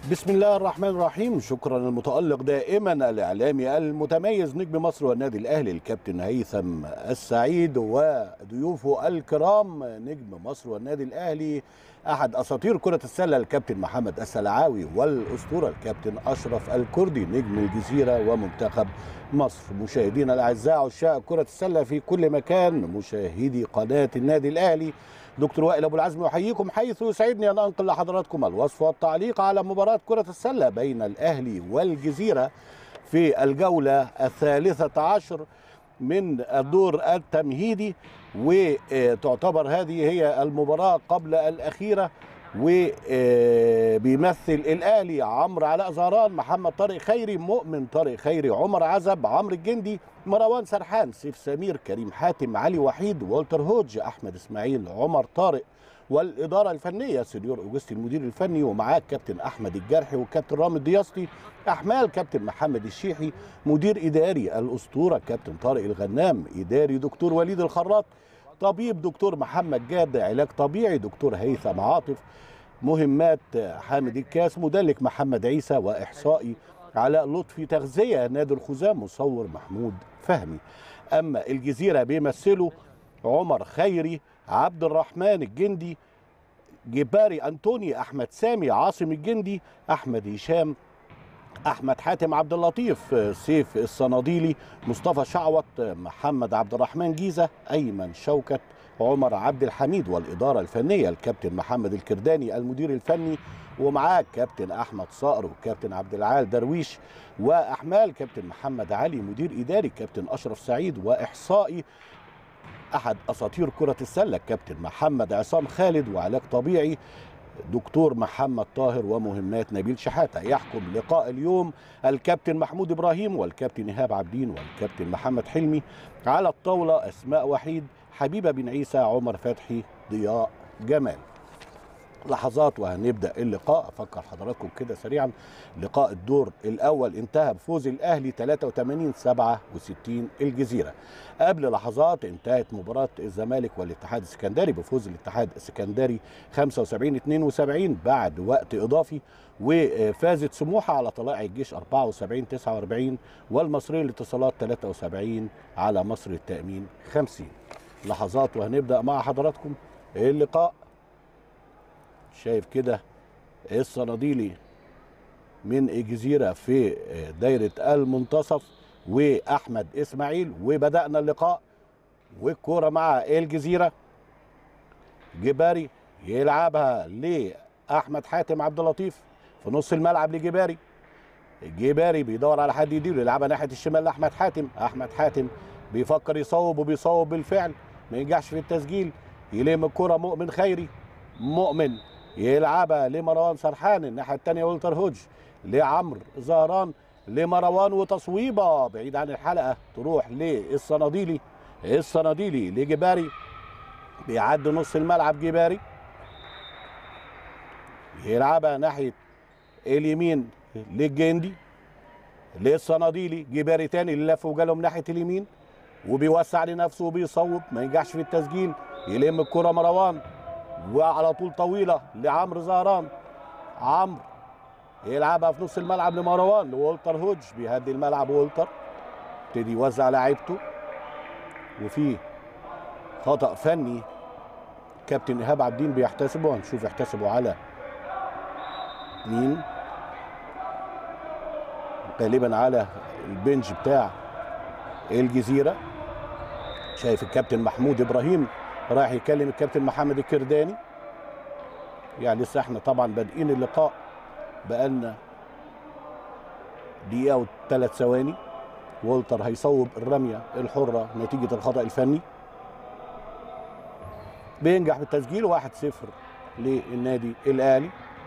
بسم الله الرحمن الرحيم شكرا المتألق دائما الإعلامي المتميز نجم مصر والنادي الأهلي الكابتن هيثم السعيد وضيوفه الكرام نجم مصر والنادي الأهلي أحد أساطير كرة السلة الكابتن محمد السلعاوي والأسطورة الكابتن أشرف الكردي نجم الجزيرة ومنتخب مصر مشاهدينا الأعزاء عشاق كرة السلة في كل مكان مشاهدي قناة النادي الأهلي دكتور وائل ابو العزم يحييكم حيث يسعدني ان انقل لحضراتكم الوصف والتعليق على مباراه كره السله بين الاهلي والجزيره في الجوله الثالثه عشر من الدور التمهيدي وتعتبر هذه هي المباراه قبل الاخيره وبيمثل الاهلي عمرو علاء زهران محمد طارق خيري مؤمن طارق خيري عمر عزب عمرو الجندي مروان سرحان سيف سمير كريم حاتم علي وحيد والتر هوج احمد اسماعيل عمر طارق والاداره الفنيه سينيور اوجستي المدير الفني ومعاه الكابتن احمد الجرحي والكابتن رامي الدياسطي احمال كابتن محمد الشيحي مدير اداري الاسطوره كابتن طارق الغنام اداري دكتور وليد الخراط طبيب دكتور محمد جاد علاج طبيعي دكتور هيثم عاطف مهمات حامد الكاس مدلك محمد عيسى واحصائي علاء لطفي تغذيه نادر خزام مصور محمود فهمي اما الجزيره بيمثلوا عمر خيري عبد الرحمن الجندي جباري انطوني احمد سامي عاصم الجندي احمد هشام احمد حاتم عبد اللطيف سيف الصناديلي مصطفى شعوط محمد عبد الرحمن جيزه ايمن شوكت عمر عبد الحميد والاداره الفنيه الكابتن محمد الكرداني المدير الفني ومعاه كابتن احمد صقر وكابتن عبد العال درويش واحمال كابتن محمد علي مدير اداري كابتن اشرف سعيد واحصائي احد اساطير كره السله كابتن محمد عصام خالد وعلاج طبيعي دكتور محمد طاهر ومهمات نبيل شحاته يحكم لقاء اليوم الكابتن محمود ابراهيم والكابتن ايهاب عابدين والكابتن محمد حلمي على الطاوله اسماء وحيد حبيبه بن عيسى عمر فتحي ضياء جمال لحظات وهنبدا اللقاء افكر حضراتكم كده سريعا لقاء الدور الاول انتهى بفوز الاهلي 83 67 الجزيره قبل لحظات انتهت مباراه الزمالك والاتحاد السكندري بفوز الاتحاد السكندري 75 72 بعد وقت اضافي وفازت سموحه على طلائع الجيش 74 49 والمصريه للاتصالات 73 على مصر التامين 50 لحظات وهنبدا مع حضراتكم اللقاء شايف كده الصناديلي من الجزيره في دايره المنتصف واحمد اسماعيل وبدانا اللقاء والكوره مع الجزيره جباري يلعبها لاحمد حاتم عبد اللطيف في نص الملعب لجباري جباري بيدور على حد يديله يلعبها ناحيه الشمال لاحمد حاتم احمد حاتم بيفكر يصوب وبيصوب بالفعل ما ينجحش في التسجيل يلم الكره مؤمن خيري مؤمن يلعبها لمروان سرحان الناحيه الثانيه ولتر هوج لعمرو زهران لمروان وتصويبه بعيد عن الحلقه تروح للصناديلي الصناديلي لجباري بيعدي نص الملعب جباري يلعبها ناحيه اليمين للجندي للصناديلي جباري تاني اللي لف وجالهم ناحيه اليمين وبيوسع لنفسه وبيصوب ما ينجحش في التسجيل يلم الكره مروان وعلى طول طويله لعمرو زهران عمرو يلعبها في نص الملعب لمروان لولتر هوج بيهدي الملعب وولتر ابتدي يوزع لعيبته وفي خطا فني كابتن ايهاب عابدين بيحتسبه هنشوف يحتسبه على مين غالبا على البنج بتاع الجزيره شايف الكابتن محمود ابراهيم رايح يكلم الكابتن محمد الكرداني يعني لسه احنا طبعا بادئين اللقاء بقالنا دقيقه وثلاث ثواني والتر هيصوب الرميه الحره نتيجه الخطا الفني بينجح بالتسجيل 1-0 للنادي الاهلي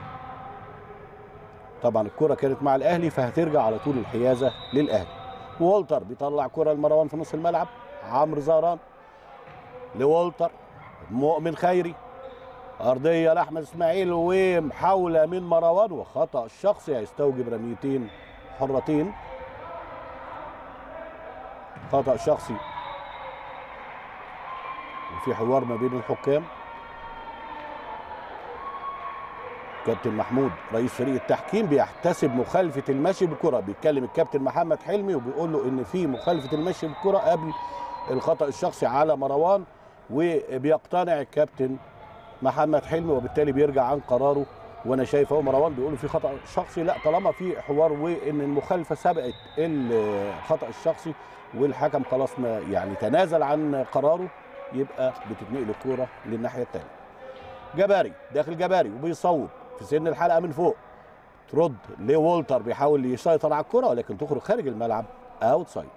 طبعا الكره كانت مع الاهلي فهترجع على طول الحيازه للاهلي والتر بيطلع كره لمروان في نص الملعب عمرو زهران لولتر مؤمن خيري ارضيه لاحمد اسماعيل ومحاوله من مروان وخطا شخصي هيستوجب رميتين حرتين خطا شخصي وفي حوار ما بين الحكام كابتن محمود رئيس فريق التحكيم بيحتسب مخالفه المشي بالكره بيتكلم الكابتن محمد حلمي وبيقول له ان في مخالفه المشي بالكره قبل الخطا الشخصي على مروان وبيقتنع الكابتن محمد حلمي وبالتالي بيرجع عن قراره وانا شايف اهو مروان بيقول له في خطا شخصي لا طالما في حوار وان المخالفه سبقت الخطا الشخصي والحكم خلاص ما يعني تنازل عن قراره يبقى بتتنقل الكوره للناحيه الثانيه جباري داخل جباري وبيصوب في سن الحلقه من فوق ترد لوولتر بيحاول يسيطر على الكره ولكن تخرج خارج الملعب اوت سايد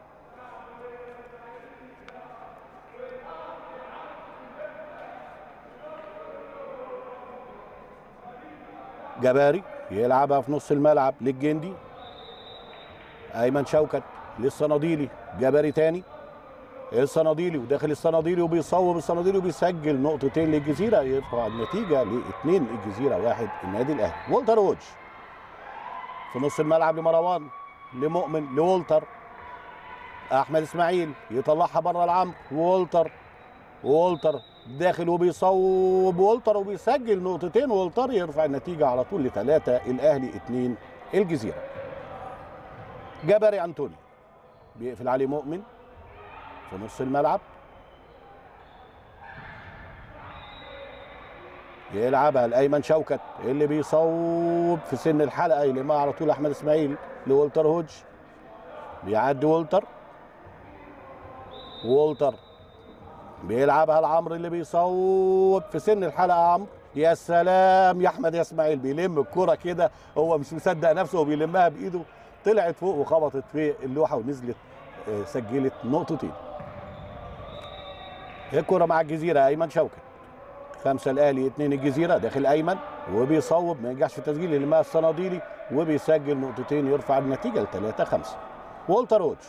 جباري يلعبها في نص الملعب للجندي ايمن شوكت للصناديلي جباري تاني الصناديلي وداخل الصناديلي وبيصوب الصناديلي وبيسجل نقطتين للجزيره يرفع النتيجه لاثنين الجزيره واحد النادي الاهلي والتر وودج في نص الملعب لمروان لمؤمن لولتر احمد اسماعيل يطلعها بره العمر وولتر وولتر داخل وبيصوب وولتر وبيسجل نقطتين وولتر يرفع النتيجه على طول لثلاثه الاهلي اثنين الجزيره جبري انتوني بيقفل عليه مؤمن في نص الملعب يلعبها لايمن شوكت اللي بيصوب في سن الحلقه يلمها على طول احمد اسماعيل لولتر هوج بيعدي ولتر وولتر بيلعبها لعمرو اللي بيصوب في سن الحلقه عمرو يا سلام يا احمد يا اسماعيل بيلم الكره كده هو مش مصدق نفسه وبيلمها بايده طلعت فوق وخبطت في اللوحه ونزلت آه، سجلت نقطتين الكره مع الجزيره ايمن شوكت خمسه الاهلي اثنين الجزيره داخل ايمن وبيصوب ما ينجحش في التسجيل اللي مع الصناديلي وبيسجل نقطتين يرفع النتيجه ل 3 5 والتر ووتش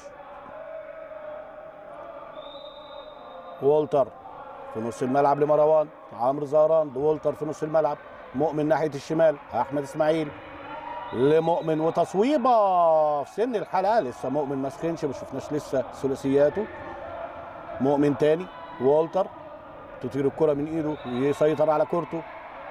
والتر في نص الملعب لمروان عمرو زهران لولتر في نص الملعب مؤمن ناحيه الشمال احمد اسماعيل لمؤمن وتصويبه في سن الحلقه لسه مؤمن ما سخنش ما شفناش لسه ثلاثياته مؤمن تاني والتر تطير الكره من ايده ويسيطر على كورته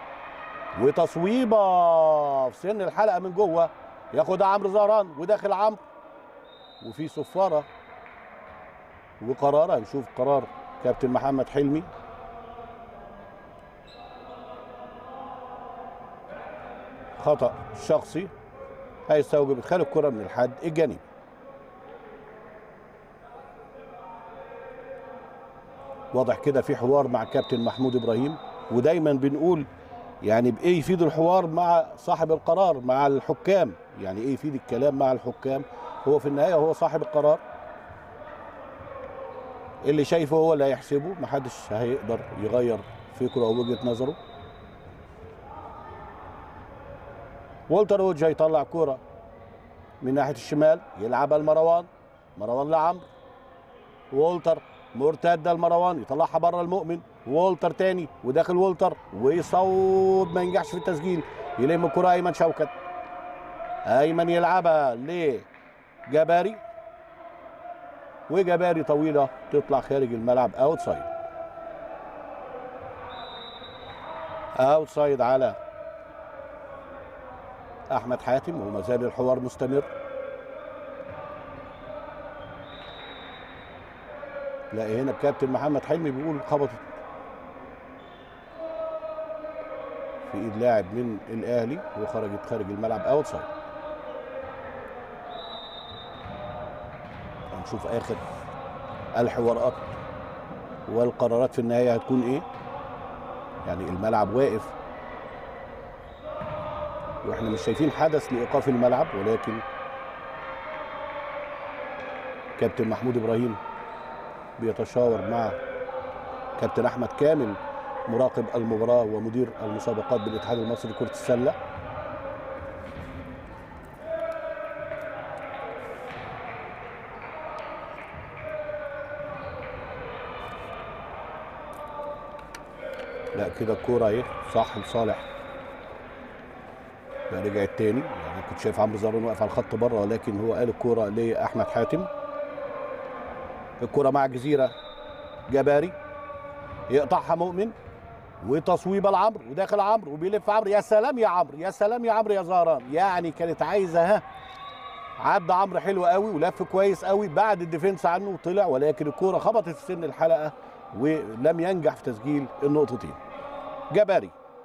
وتصويبه في سن الحلقه من جوه ياخدها عمرو زهران وداخل عمرو وفي صفاره وقرار هنشوف قرار كابتن محمد حلمي خطأ شخصي هيستوجب ادخال الكرة من الحد الجانبي واضح كده في حوار مع كابتن محمود ابراهيم ودايما بنقول يعني بايه يفيد الحوار مع صاحب القرار مع الحكام يعني ايه يفيد الكلام مع الحكام هو في النهايه هو صاحب القرار اللي شايفه هو اللي هيحسبه محدش هيقدر يغير فكره او وجهه نظره والتر وودج هيطلع كرة من ناحية الشمال يلعبها لمروان مروان لعمرو والتر مرتدة لمروان يطلعها بره المؤمن والتر تاني وداخل والتر ويصوب ما ينجحش في التسجيل يلم الكرة أيمن شوكت أيمن يلعبها لجباري وجباري طويلة تطلع خارج الملعب أوت سايد أوت سايد على احمد حاتم وما زال الحوار مستمر لا هنا الكابتن محمد حلمي بيقول خبطت في ايد لاعب من الاهلي وخرجت خارج الملعب اوت سايد هنشوف اخر الحوارات والقرارات في النهايه هتكون ايه يعني الملعب واقف واحنا مش شايفين حدث لايقاف الملعب ولكن كابتن محمود ابراهيم بيتشاور مع كابتن احمد كامل مراقب المباراه ومدير المسابقات بالاتحاد المصري لكره السله لا كده الكوره اهي صح لصالح لا رجعت تاني يعني كنت شايف عمرو زهران واقف على الخط بره ولكن هو قال الكوره لاحمد حاتم الكوره مع الجزيره جباري يقطعها مؤمن وتصويبه لعمرو وداخل عمرو وبيلف عمرو يا سلام يا عمرو يا سلام يا عمرو يا زهران يعني كانت عايزه ها عدى عمرو حلو قوي ولف كويس قوي بعد الديفنس عنه وطلع ولكن الكوره خبطت في سن الحلقه ولم ينجح في تسجيل النقطتين جباري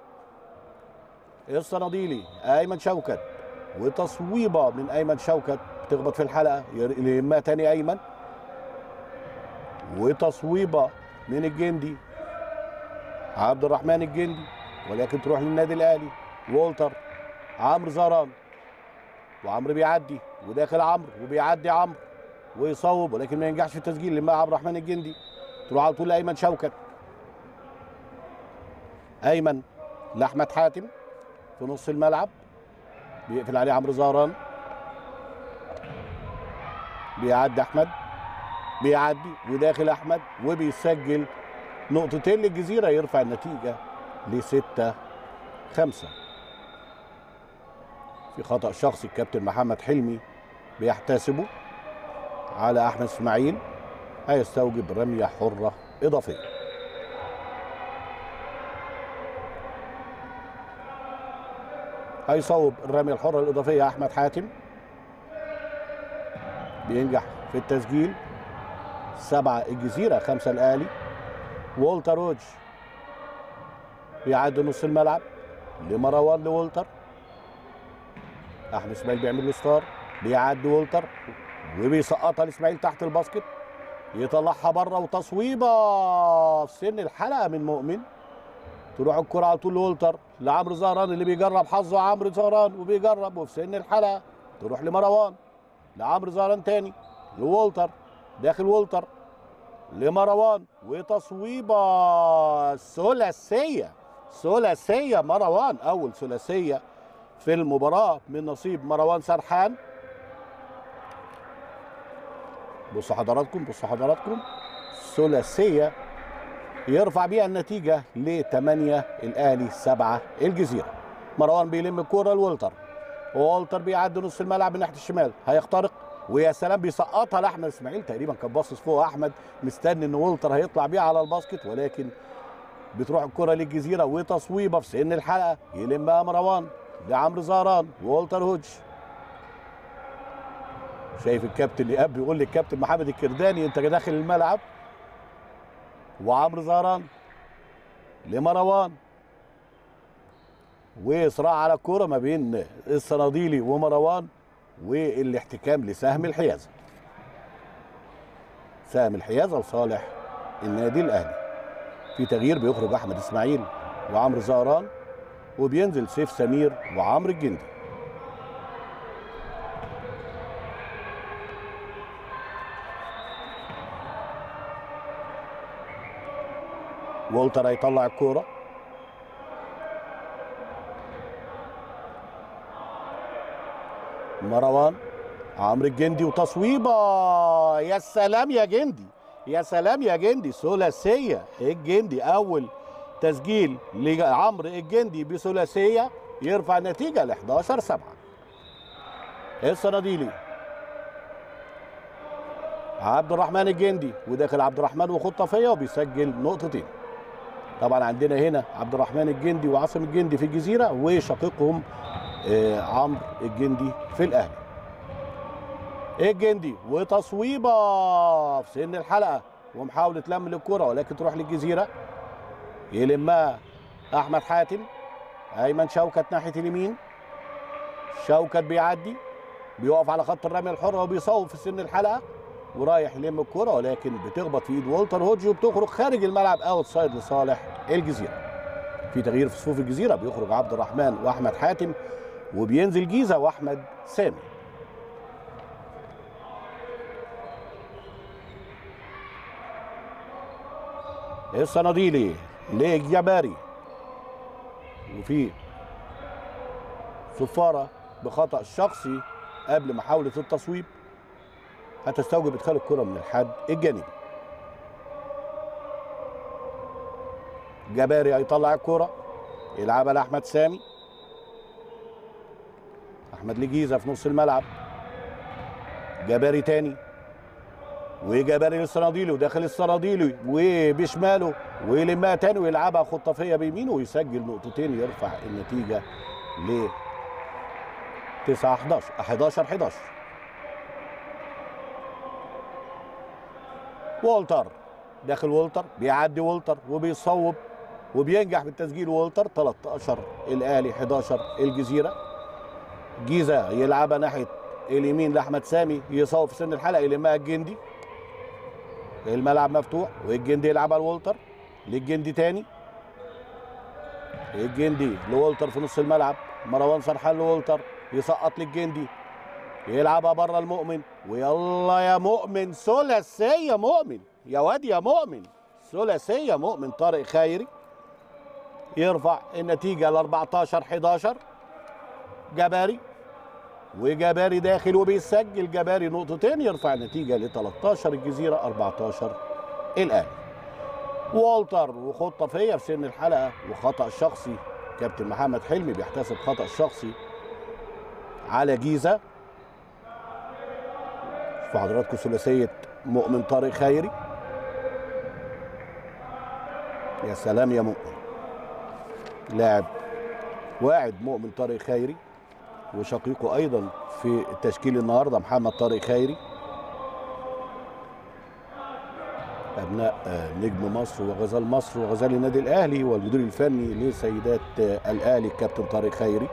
الصناديلي ايمن شوكت وتصويبه من ايمن شوكت بتخبط في الحلقه يلمها تاني ايمن وتصويبه من الجندي عبد الرحمن الجندي ولكن تروح للنادي الاهلي وولتر عمرو زهران وعمرو بيعدي وداخل عمرو وبيعدي عمرو ويصوب ولكن ما ينجحش في التسجيل لما عبد الرحمن الجندي تروح على طول لايمن شوكت ايمن لاحمد حاتم في نص الملعب بيقفل عليه عمرو زهران بيعدي احمد بيعدي وداخل احمد وبيسجل نقطتين للجزيره يرفع النتيجه لستة خمسة في خطأ شخصي الكابتن محمد حلمي بيحتسبه على احمد اسماعيل هيستوجب رميه حره اضافيه هيصوب الرميه الحره الاضافيه احمد حاتم بينجح في التسجيل سبعة الجزيرة خمسة الأهلي وولتر روج بيعدي نص الملعب لمروان لولتر أحمد إسماعيل بيعمل له ستار بيعدي وولتر وبيسقطها لإسماعيل تحت الباسكت يطلعها بره وتصويبة في سن الحلقة من مؤمن تروح الكرة على طول لولتر لعمرو زهران اللي بيجرب حظه عمرو زهران وبيجرب وفي سن الحلقة تروح لمروان لعمرو زهران تاني لولتر داخل وولتر لمروان وتصويبه ثلاثيه ثلاثيه مروان اول ثلاثيه في المباراه من نصيب مروان سرحان بصوا حضراتكم بصوا حضراتكم ثلاثيه يرفع بيها النتيجه ل 8 الاهلي 7 الجزيره مروان بيلم الكوره لولتر والتر بيعدي نص الملعب من ناحيه الشمال هيخترق ويا سلام بيسقطها لاحمد اسماعيل تقريبا كان باصص فوق احمد مستني ان والتر هيطلع بيها على الباسكت ولكن بتروح الكره للجزيره وتصويبه في سن الحلقه يلمها مروان لعمرو زهران والتر هوج شايف الكابتن ايهاب بيقول للكابتن محمد الكرداني انت داخل الملعب وعمرو زهران لمروان وصراع على الكوره ما بين الصناديلي ومروان والاحتكام لسهم الحيازه سهم الحيازه لصالح النادي الاهلي في تغيير بيخرج احمد اسماعيل وعمرو زهران وبينزل سيف سمير وعمرو الجندي والتر هيطلع الكوره مروان عمرو الجندي وتصويبه يا سلام يا جندي يا سلام يا جندي ثلاثيه الجندي اول تسجيل لعمرو الجندي بثلاثيه يرفع النتيجه ل 11 7 الصناديلي عبد الرحمن الجندي وداخل عبد الرحمن وخطه فيا وبيسجل نقطتين طبعا عندنا هنا عبد الرحمن الجندي وعاصم الجندي في الجزيره وشقيقهم آه عمرو الجندي في الاهلي الجندي وتصويبه في سن الحلقه ومحاوله لم للكره ولكن تروح للجزيره يلمها احمد حاتم ايمن شوكت ناحيه اليمين شوكت بيعدي بيقف على خط الرميه الحره وبيصوب في سن الحلقه ورايح يلم الكره ولكن بتخبط في ايد والتر هوجي وبتخرج خارج الملعب اوت سايد لصالح الجزيره في تغيير في صفوف الجزيره بيخرج عبد الرحمن واحمد حاتم وبينزل جيزه واحمد سامي الصناديلي لجباري وفي صفاره بخطا شخصي قبل محاوله التصويب هتستوجب ادخال الكره من الحد الجانبي جباري هيطلع الكره يلعبها لاحمد سامي احمد لجيزه في نص الملعب جباري تاني وجباري للصناديلي وداخل الصناديلي وبشماله ويلمها تاني ويلعبها خطافيه بيمينه ويسجل نقطتين يرفع النتيجه ل 9 11 11 11 والتر داخل والتر بيعدي والتر وبيصوب وبينجح بالتسجيل والتر 13 الاهلي 11 الجزيره جيزه يلعبها ناحيه اليمين لاحمد سامي يصوب في سن الحلقه يلمها الجندي الملعب مفتوح والجندي يلعبها لولتر للجندي تاني الجندي لولتر في نص الملعب مروان سرحان لولتر يسقط للجندي يلعبها بره المؤمن ويلا يا مؤمن ثلاثيه مؤمن يا واد يا مؤمن ثلاثيه مؤمن طارق خيري يرفع النتيجه ل 14 11 جباري وجباري داخل وبيسجل جباري نقطتين يرفع النتيجه ل 13 الجزيره 14 الاهلي والتر وخطافيه في سن الحلقه وخطا شخصي كابتن محمد حلمي بيحتسب خطا شخصي على جيزه في حضراتكم ثلاثيه مؤمن طارق خيري يا سلام يا مؤمن لاعب واعد مؤمن طارق خيري وشقيقه ايضا في التشكيل النهارده محمد طارق خيري ابناء نجم مصر وغزال مصر وغزال النادي الاهلي والمدير الفني لسيدات الاهلي الكابتن طارق خيري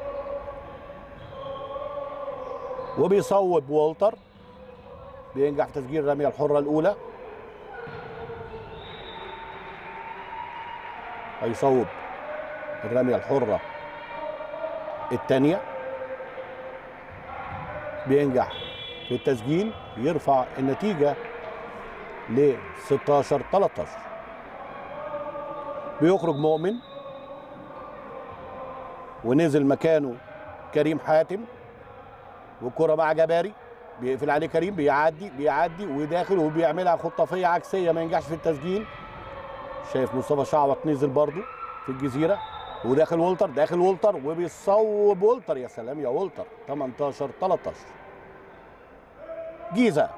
وبيصوب والتر بينجح في تسجيل الرميه الحره الاولى هيصوب الرميه الحره الثانيه بينجح في التسجيل يرفع النتيجه ل 16 13 بيخرج مؤمن ونزل مكانه كريم حاتم والكره مع جباري بيقفل عليه كريم بيعدي بيعدي وداخل وبيعملها خطافيه عكسيه ما ينجحش في التسجيل شايف مصطفى شعوط نزل برضو في الجزيره وداخل ولتر داخل ولتر وبيصوب ولتر يا سلام يا ولتر 18 13 جيزه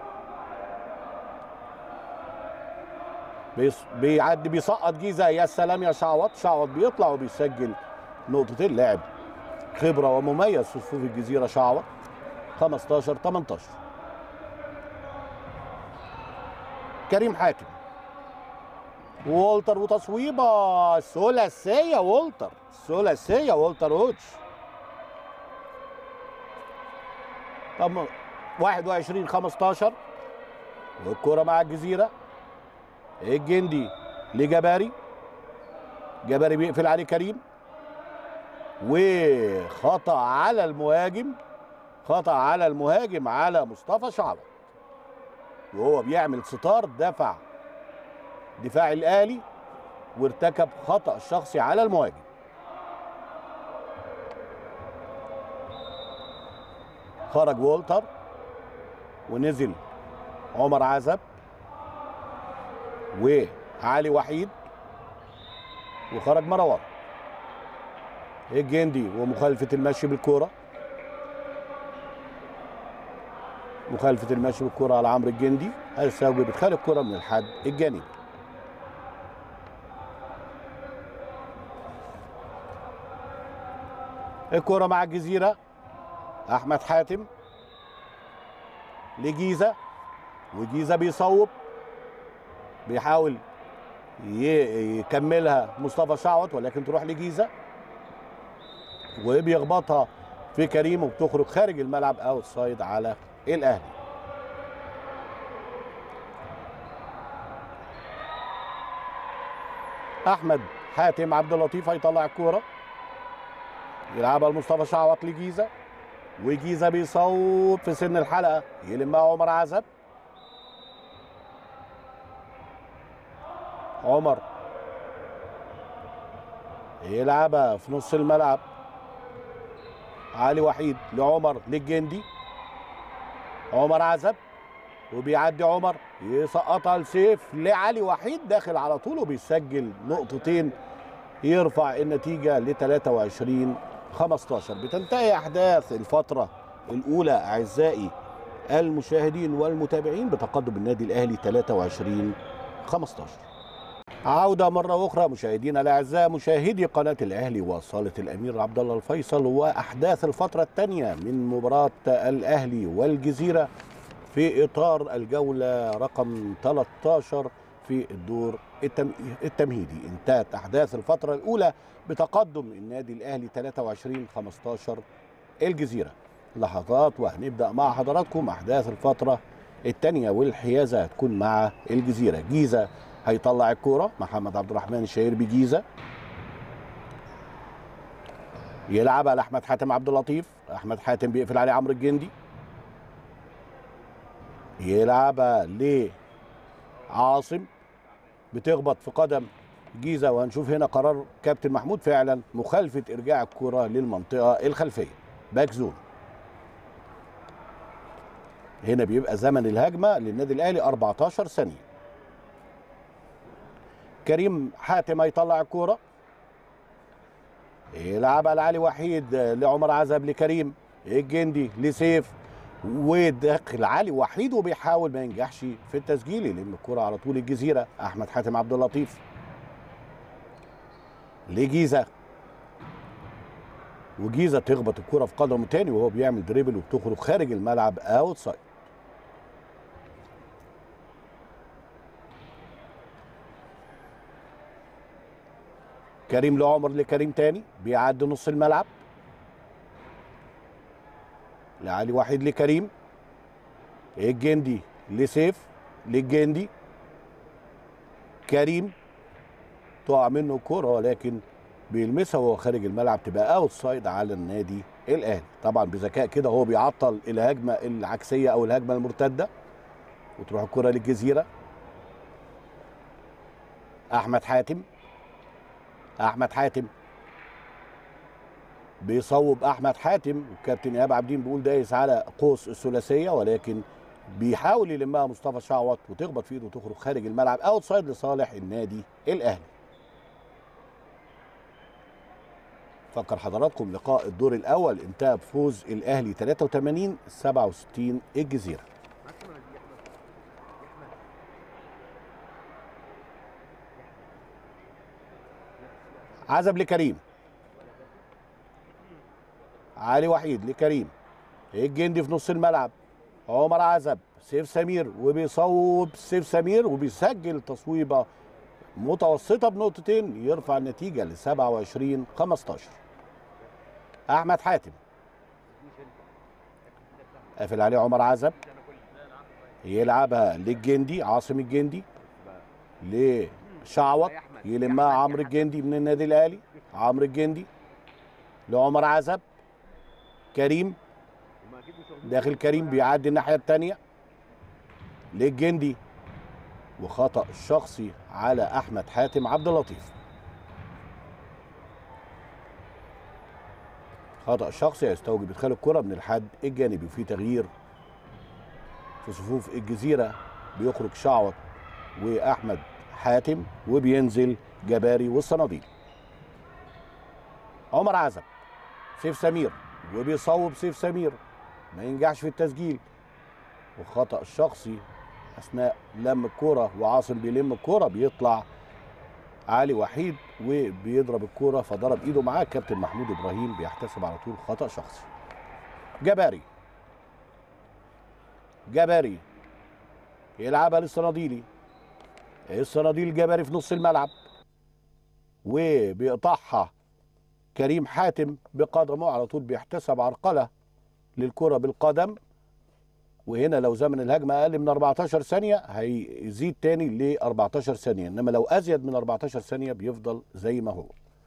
بيص... بيعدي بيسقط جيزه يا سلام يا شعوط شعوط بيطلع وبيسجل نقطتين لاعب خبره ومميز في صفوف الجزيره شعوط 15 18 كريم حاتم والتر وتصويبه ثلاثيه والتر ثلاثيه والتر هوتش طب 21 15 والكره مع الجزيره الجندي لجباري جباري بيقفل عليه كريم وخطا على المهاجم خطا على المهاجم على مصطفى شعبة وهو بيعمل ستار دفع دفاع الاهلي وارتكب خطا شخصي على المهاجم خرج وولتر ونزل عمر عزب وعلي وحيد وخرج مروان الجندي ومخالفة المشي بالكورة مخالفة المشي بالكورة على عمرو الجندي هيساوي بتخالف الكورة من الحد الجانبي الكورة مع الجزيرة أحمد حاتم لجيزة وجيزة بيصوب بيحاول يكملها مصطفى شعوط ولكن تروح لجيزه وبيخبطها في كريم وبتخرج خارج الملعب اوت سايد على الاهلي احمد حاتم عبد اللطيف هيطلع الكوره يلعبها لمصطفى شعوط لجيزه وجيزه بيصوب في سن الحلقه يلمها عمر عزب عمر يلعبها في نص الملعب علي وحيد لعمر للجندي عمر عزب وبيعدي عمر يسقطها لسيف لعلي وحيد داخل على طول وبيسجل نقطتين يرفع النتيجة ل 23 15 بتنتهي أحداث الفترة الأولى أعزائي المشاهدين والمتابعين بتقدم النادي الاهلي 23 15 عودة مرة أخرى مشاهدينا الأعزاء مشاهدي قناة الأهلي وصالة الأمير عبد الله الفيصل وأحداث الفترة الثانية من مباراة الأهلي والجزيرة في إطار الجولة رقم 13 في الدور التم- التمهيدي انتهت أحداث الفترة الأولى بتقدم النادي الأهلي 23 15 الجزيرة لحظات وهنبدأ مع حضراتكم أحداث الفترة الثانية والحيازة هتكون مع الجزيرة جيزة هيطلع الكورة محمد عبد الرحمن الشهير بجيزة يلعبها لأحمد حاتم عبد اللطيف أحمد حاتم بيقفل عليه عمرو الجندي يلعبها لعاصم بتخبط في قدم جيزة وهنشوف هنا قرار كابتن محمود فعلا مخالفة إرجاع الكرة للمنطقة الخلفية باك زون هنا بيبقى زمن الهجمة للنادي الأهلي 14 ثانية كريم حاتم هيطلع الكورة يلعبها لعلي وحيد لعمر عزب لكريم الجندي لسيف وداخل علي وحيد وبيحاول ما ينجحش في التسجيل يلم الكرة على طول الجزيرة أحمد حاتم عبد اللطيف لجيزة وجيزة تخبط الكرة في قدمه تاني وهو بيعمل دريبل وبتخرج خارج الملعب اوت سايد كريم لعمر لكريم تاني بيعدي نص الملعب لعلي وحيد لكريم الجندي لسيف للجندي كريم تقع منه الكرة ولكن بيلمسها وهو خارج الملعب تبقى اوت سايد على النادي الاهلي طبعا بذكاء كده هو بيعطل الهجمه العكسيه او الهجمه المرتده وتروح الكره للجزيره احمد حاتم احمد حاتم بيصوب احمد حاتم والكابتن ايهاب عابدين بيقول دايس على قوس الثلاثيه ولكن بيحاول يلمها مصطفى شعوط وتخبط في ايده وتخرج خارج الملعب اوت سايد لصالح النادي الاهلي فكر حضراتكم لقاء الدور الاول انتهى بفوز الاهلي 83 67 الجزيره عزب لكريم علي وحيد لكريم الجندي في نص الملعب عمر عزب سيف سمير وبيصوب سيف سمير وبيسجل تصويبه متوسطه بنقطتين يرفع النتيجه ل 27 15 احمد حاتم قافل عليه عمر عزب يلعبها للجندي عاصم الجندي لشعوط يلمها عمرو الجندي من النادي الاهلي عمرو الجندي لعمر عزب كريم داخل كريم بيعدي الناحيه الثانيه للجندي وخطا شخصي على احمد حاتم عبد اللطيف خطا شخصي يستوجب ادخال الكره من الحد الجانبي وفي تغيير في صفوف الجزيره بيخرج شعوط واحمد حاتم وبينزل جباري والصناديل عمر عزب سيف سمير وبيصوب سيف سمير ما ينجحش في التسجيل وخطا شخصي اثناء لم الكوره وعاصم بيلم الكوره بيطلع علي وحيد وبيضرب الكوره فضرب ايده معاه كابتن محمود ابراهيم بيحتسب على طول خطا شخصي جباري جباري يلعبها للصناديلي الصناديل جباري في نص الملعب وبيقطعها كريم حاتم بقدمه على طول بيحتسب عرقله للكره بالقدم وهنا لو زمن الهجمه اقل من 14 ثانيه هيزيد تاني ل 14 ثانيه انما لو ازيد من 14 ثانيه بيفضل زي ما هو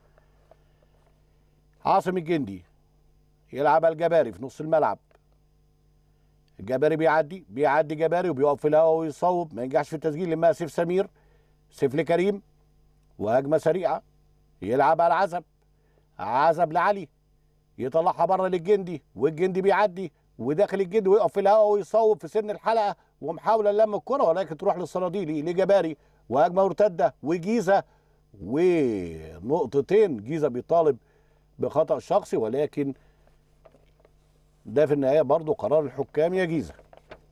عاصم الجندي يلعبها الجباري في نص الملعب الجباري بيعدي بيعدي جباري وبيقف في الهواء ويصوب ما ينجحش في التسجيل لما سيف سمير سيف لكريم وهجمه سريعه يلعبها العزب عزب لعلي يطلعها بره للجندي والجندي بيعدي وداخل الجندي ويقف في الهواء ويصوب في سن الحلقه ومحاوله لم الكره ولكن تروح للصناديلي لجباري وهجمه مرتده وجيزه ونقطتين جيزه بيطالب بخطا شخصي ولكن ده في النهايه برضه قرار الحكام يا جيزه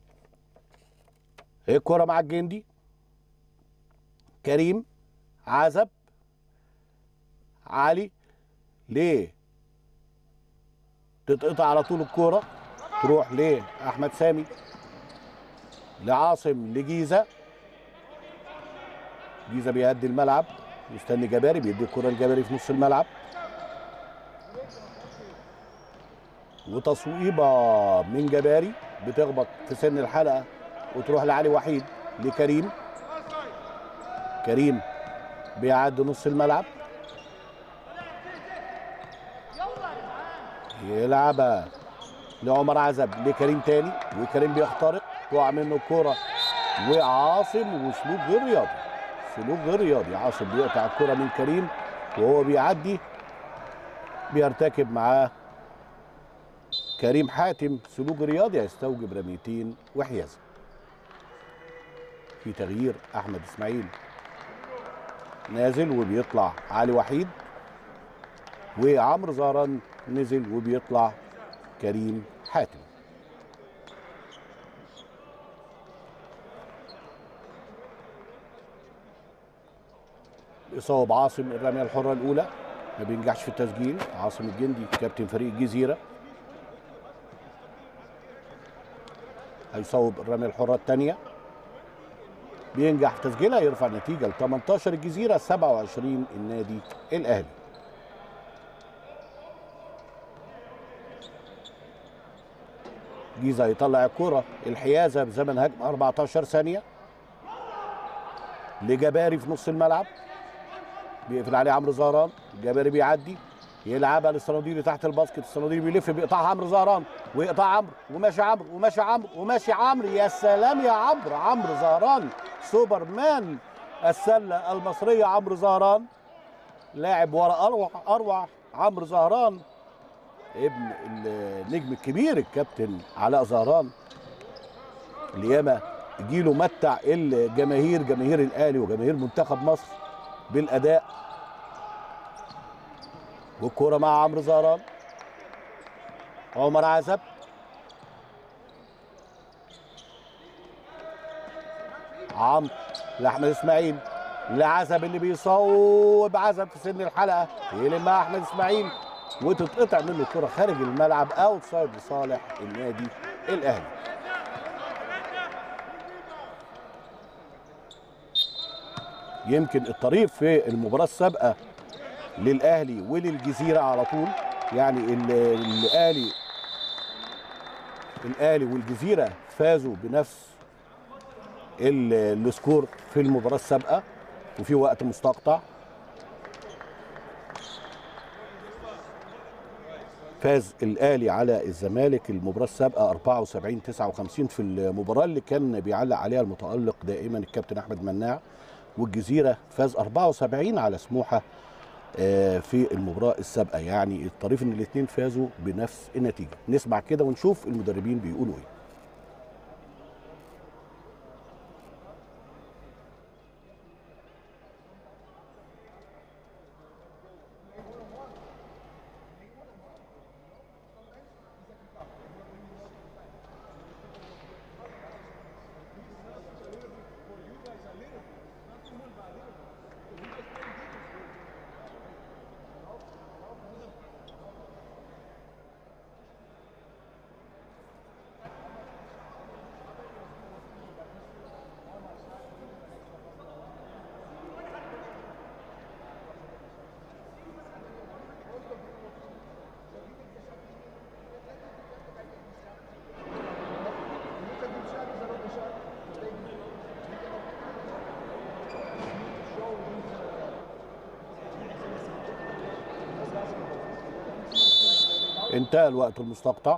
هي الكرة مع الجندي كريم عزب علي ليه تتقطع على طول الكرة تروح لأحمد سامي لعاصم لجيزة جيزة بيهدي الملعب مستني جباري بيدي الكرة لجباري في نص الملعب وتصويبة من جباري بتخبط في سن الحلقة وتروح لعلي وحيد لكريم كريم بيعدي نص الملعب يلعبها لعمر عزب لكريم تاني وكريم بيخترق تقع منه الكرة وعاصم وسلوك غير رياضي سلوك غير رياضي عاصم بيقطع الكرة من كريم وهو بيعدي بيرتكب معاه كريم حاتم سلوك رياضي هيستوجب رميتين وحيازه في تغيير احمد اسماعيل نازل وبيطلع علي وحيد وعمرو زهران نزل وبيطلع كريم حاتم إصابة عاصم الرمية الحرة الأولى ما بينجحش في التسجيل عاصم الجندي كابتن فريق الجزيرة هيصوب الرمية الحرة الثانية بينجح في تسجيلها يرفع النتيجة ل 18 الجزيرة 27 النادي الأهلي جيزة يطلع الكرة الحيازة بزمن هجمة 14 ثانية لجباري في نص الملعب بيقفل عليه عمرو زهران جباري بيعدي يلعبها للصناديري تحت الباسكت الصناديري بيلف بيقطعها عمرو زهران ويقطع عمرو وماشي عمرو وماشي عمرو وماشي عمرو يا سلام يا عمرو عمرو زهران سوبرمان السله المصريه عمرو زهران لاعب ورا اروع اروع عمرو زهران ابن النجم الكبير الكابتن علاء زهران اللي ياما جيله متع الجماهير جماهير الاهلي وجماهير منتخب مصر بالاداء والكوره مع عمرو زهران عمر عزب عمرو لاحمد اسماعيل لعزب اللي بيصوب عزب في سن الحلقه يلمها احمد اسماعيل وتتقطع منه الكره خارج الملعب اوت سايد لصالح النادي الاهلي يمكن الطريف في المباراه السابقه للاهلي وللجزيره على طول يعني ال- الاهلي الاهلي والجزيره فازوا بنفس ال- السكور في المباراه السابقه وفي وقت مستقطع فاز الاهلي على الزمالك المباراه السابقه 74 59 في المباراه اللي كان بيعلق عليها المتالق دائما الكابتن احمد مناع والجزيره فاز 74 على سموحه آه، في المباراه السابقه يعني الطريف ان الاثنين فازوا بنفس النتيجه نسمع كده ونشوف المدربين بيقولوا ايه انتهى الوقت المستقطع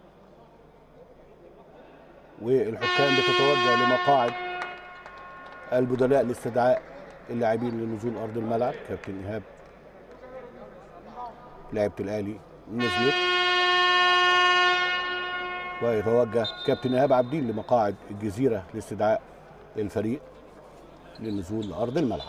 والحكام بتتوجه لمقاعد البدلاء لاستدعاء اللاعبين لنزول ارض الملعب كابتن ايهاب لعبه الاهلي نزلت ويتوجه كابتن ايهاب عابدين لمقاعد الجزيره لاستدعاء الفريق للنزول لارض الملعب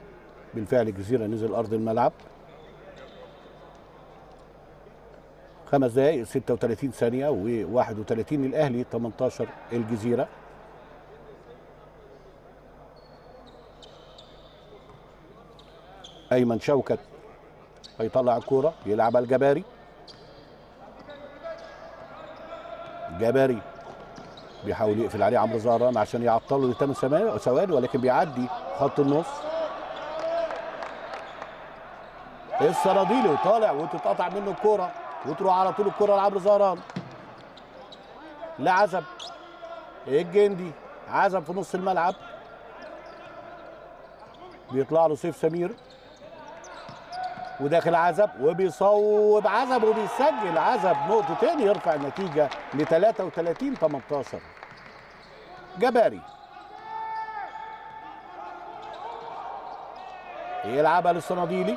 بالفعل الجزيره نزل ارض الملعب خمس دقائق 36 ثانيه و31 الاهلي 18 الجزيره ايمن شوكت هيطلع الكوره يلعبها الجباري جباري بيحاول يقفل عليه عمرو زهران عشان يعطله لثمان ثواني ثواني ولكن بيعدي خط النص السراديلي وطالع وتتقطع منه الكوره وتروح على طول الكوره لعمرو زهران لعزب الجندي عزب في نص الملعب بيطلع له سيف سمير وداخل عزب وبيصوب عزب وبيسجل عزب نقطتين يرفع النتيجة ل 33 18 جباري يلعبها للصناديلي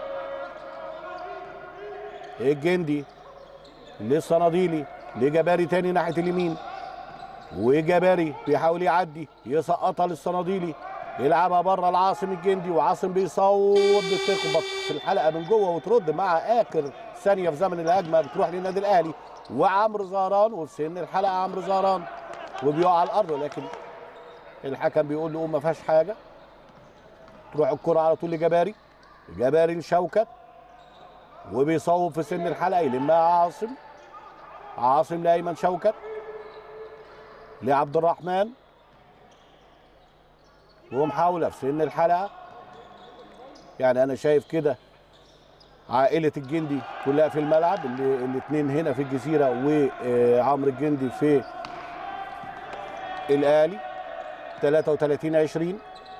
الجندي للصناديلي لجباري تاني ناحية اليمين وجباري بيحاول يعدي يسقطها للصناديلي يلعبها بره العاصم الجندي وعاصم بيصوب بتخبط في الحلقه من جوه وترد مع اخر ثانيه في زمن الهجمه بتروح للنادي الاهلي وعمرو زهران وفي سن الحلقه عمرو زهران وبيقع على الارض لكن الحكم بيقول له قوم ما فيهاش حاجه تروح الكره على طول لجباري جباري لشوكت وبيصوب في سن الحلقه يلمها عاصم عاصم لايمن شوكت لعبد الرحمن ومحاولة في سن الحلقة يعني أنا شايف كده عائلة الجندي كلها في الملعب اللي الاثنين هنا في الجزيرة وعمرو الجندي في الأهلي 33 20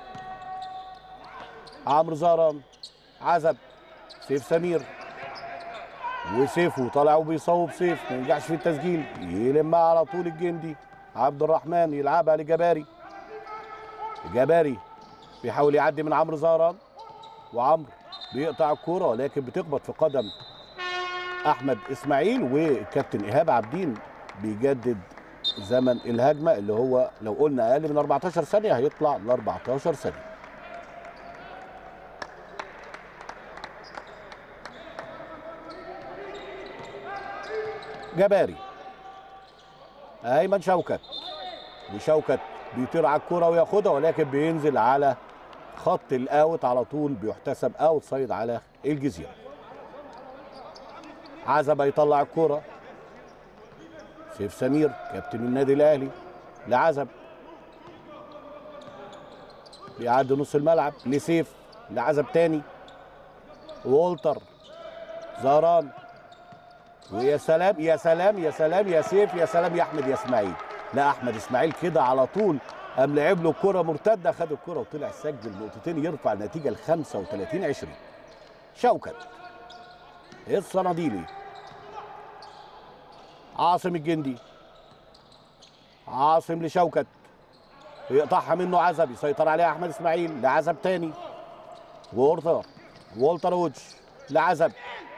عمرو زهران عزب سيف سمير وسيفه طالع وبيصوب سيف ما ينجحش في التسجيل يلمها على طول الجندي عبد الرحمن يلعبها لجباري جباري بيحاول يعدي من عمرو زهران وعمرو بيقطع الكوره ولكن بتخبط في قدم احمد اسماعيل وكابتن ايهاب عابدين بيجدد زمن الهجمه اللي هو لو قلنا اقل من 14 ثانيه هيطلع ل 14 ثانيه جباري ايمن شوكت وشوكت بيطير على الكرة وياخدها ولكن بينزل على خط الاوت على طول بيحتسب اوت سايد على الجزيرة عزب يطلع الكرة سيف سمير كابتن النادي الاهلي لعزب بيعدي نص الملعب لسيف لعزب تاني وولتر زهران ويا سلام يا سلام يا سلام يا سيف يا سلام يا احمد يا اسماعيل لا احمد اسماعيل كده على طول قام لعب له كره مرتده خد الكره وطلع سجل نقطتين يرفع النتيجه ل 35 20 شوكت الصناديلي عاصم الجندي عاصم لشوكت يقطعها منه عزب يسيطر عليها احمد اسماعيل لعزب تاني وولتر وولتر وودج لعزب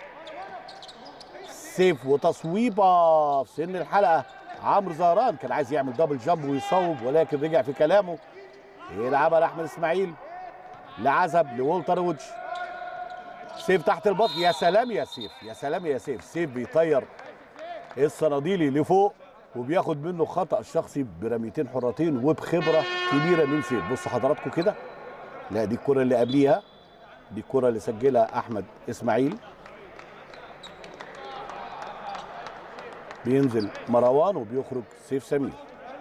سيف وتصويبه في سن الحلقه عمرو زهران كان عايز يعمل دبل جامب ويصوب ولكن رجع في كلامه يلعبها لاحمد اسماعيل لعزب لولتر وودج سيف تحت البطن يا سلام يا سيف يا سلام يا سيف سيف بيطير الصناديلي لفوق وبياخد منه خطا شخصي برميتين حرتين وبخبره كبيره من سيف بصوا حضراتكم كده لا دي الكره اللي قبليها دي الكره اللي سجلها احمد اسماعيل بينزل مروان وبيخرج سيف سمير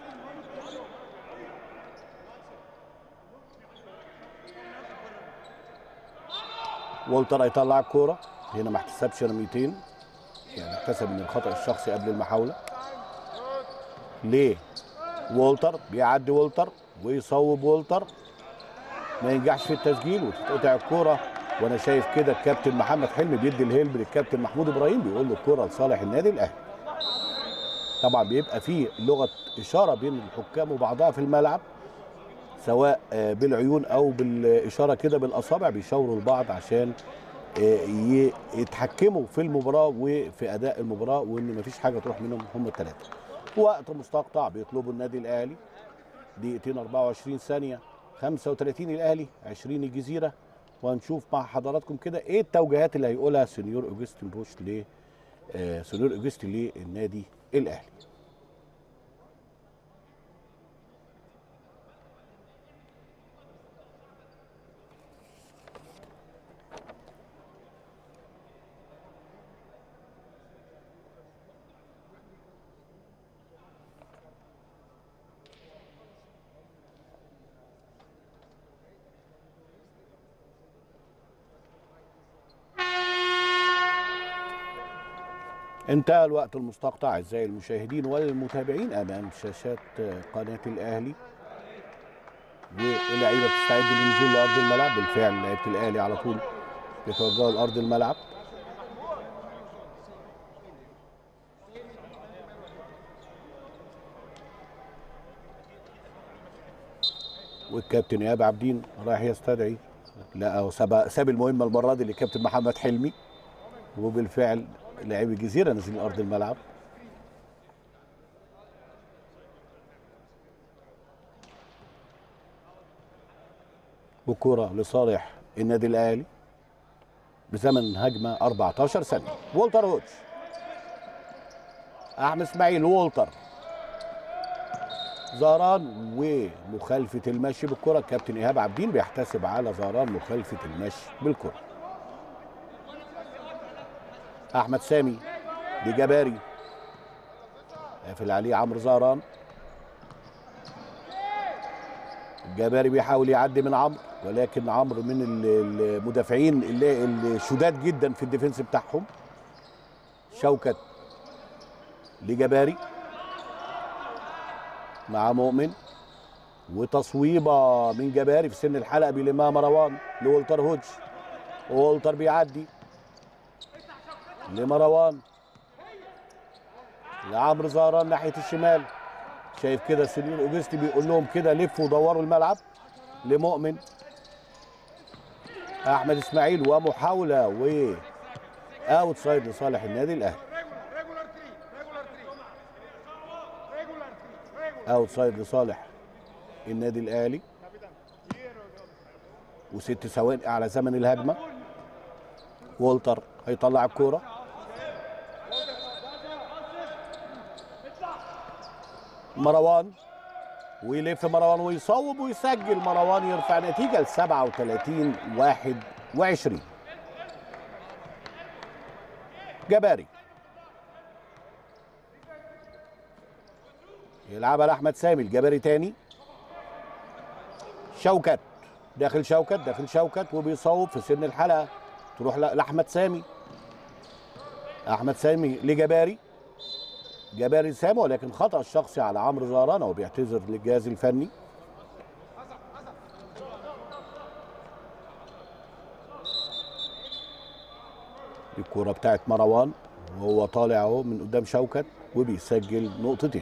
والتر هيطلع الكوره هنا ما احتسبش رميتين يعني احتسب من الخطا الشخصي قبل المحاوله ليه والتر بيعدي والتر ويصوب والتر ما ينجحش في التسجيل وتتقطع الكوره وانا شايف كده الكابتن محمد حلمي بيدي الهلب للكابتن محمود ابراهيم بيقول له الكوره لصالح النادي الاهلي طبعا بيبقى فيه لغه اشاره بين الحكام وبعضها في الملعب سواء بالعيون او بالاشاره كده بالاصابع بيشاوروا لبعض عشان يتحكموا في المباراه وفي اداء المباراه وان مفيش حاجه تروح منهم هم الثلاثه وقت مستقطع بيطلبوا النادي الاهلي دقيقتين 24 ثانيه 35 الاهلي 20 الجزيره وهنشوف مع حضراتكم كده ايه التوجيهات اللي هيقولها سنيور اوجستين بوش آه، سنور اوجستي للنادي الاهلي انتهى الوقت المستقطع اعزائي المشاهدين والمتابعين امام شاشات قناه الاهلي واللعيبه بتستعد للنزول لارض الملعب بالفعل لعيبه الاهلي على طول بيتوجهوا لارض الملعب والكابتن ايهاب عابدين رايح يستدعي لا هو ساب ساب المهمه المره دي للكابتن محمد حلمي وبالفعل لاعبي الجزيره نازلين ارض الملعب وكرة لصالح النادي الاهلي بزمن هجمه 14 ثانيه وولتر هوتش احمد اسماعيل وولتر زهران ومخالفه المشي بالكره الكابتن ايهاب عابدين بيحتسب على زهران مخالفه المشي بالكره احمد سامي لجباري قافل عليه عمرو زهران الجباري بيحاول يعدي من عمرو ولكن عمرو من ال- المدافعين اللي اللي شداد جدا في الديفنس بتاعهم شوكت لجباري مع مؤمن وتصويبه من جباري في سن الحلقه بيلمها مروان لولتر هوج وولتر بيعدي لمروان لعمرو زهران ناحيه الشمال شايف كده سمير اوجستي بيقول لهم كده لفوا ودوروا الملعب لمؤمن احمد اسماعيل ومحاوله و اوت سايد لصالح النادي الاهلي اوت سايد لصالح النادي الاهلي وست ثواني على زمن الهجمه وولتر هيطلع الكوره مروان ويلف مروان ويصوب ويسجل مروان يرفع نتيجة ل 37 21 جباري يلعبها لأحمد سامي الجباري تاني شوكت داخل شوكت داخل شوكت وبيصوب في سن الحلقة تروح ل- لأحمد سامي أحمد سامي لجباري جباري سامي ولكن خطأ الشخصي على عمرو زهران وبيعتذر للجهاز الفني الكرة بتاعت مروان وهو طالع اهو من قدام شوكت وبيسجل نقطتين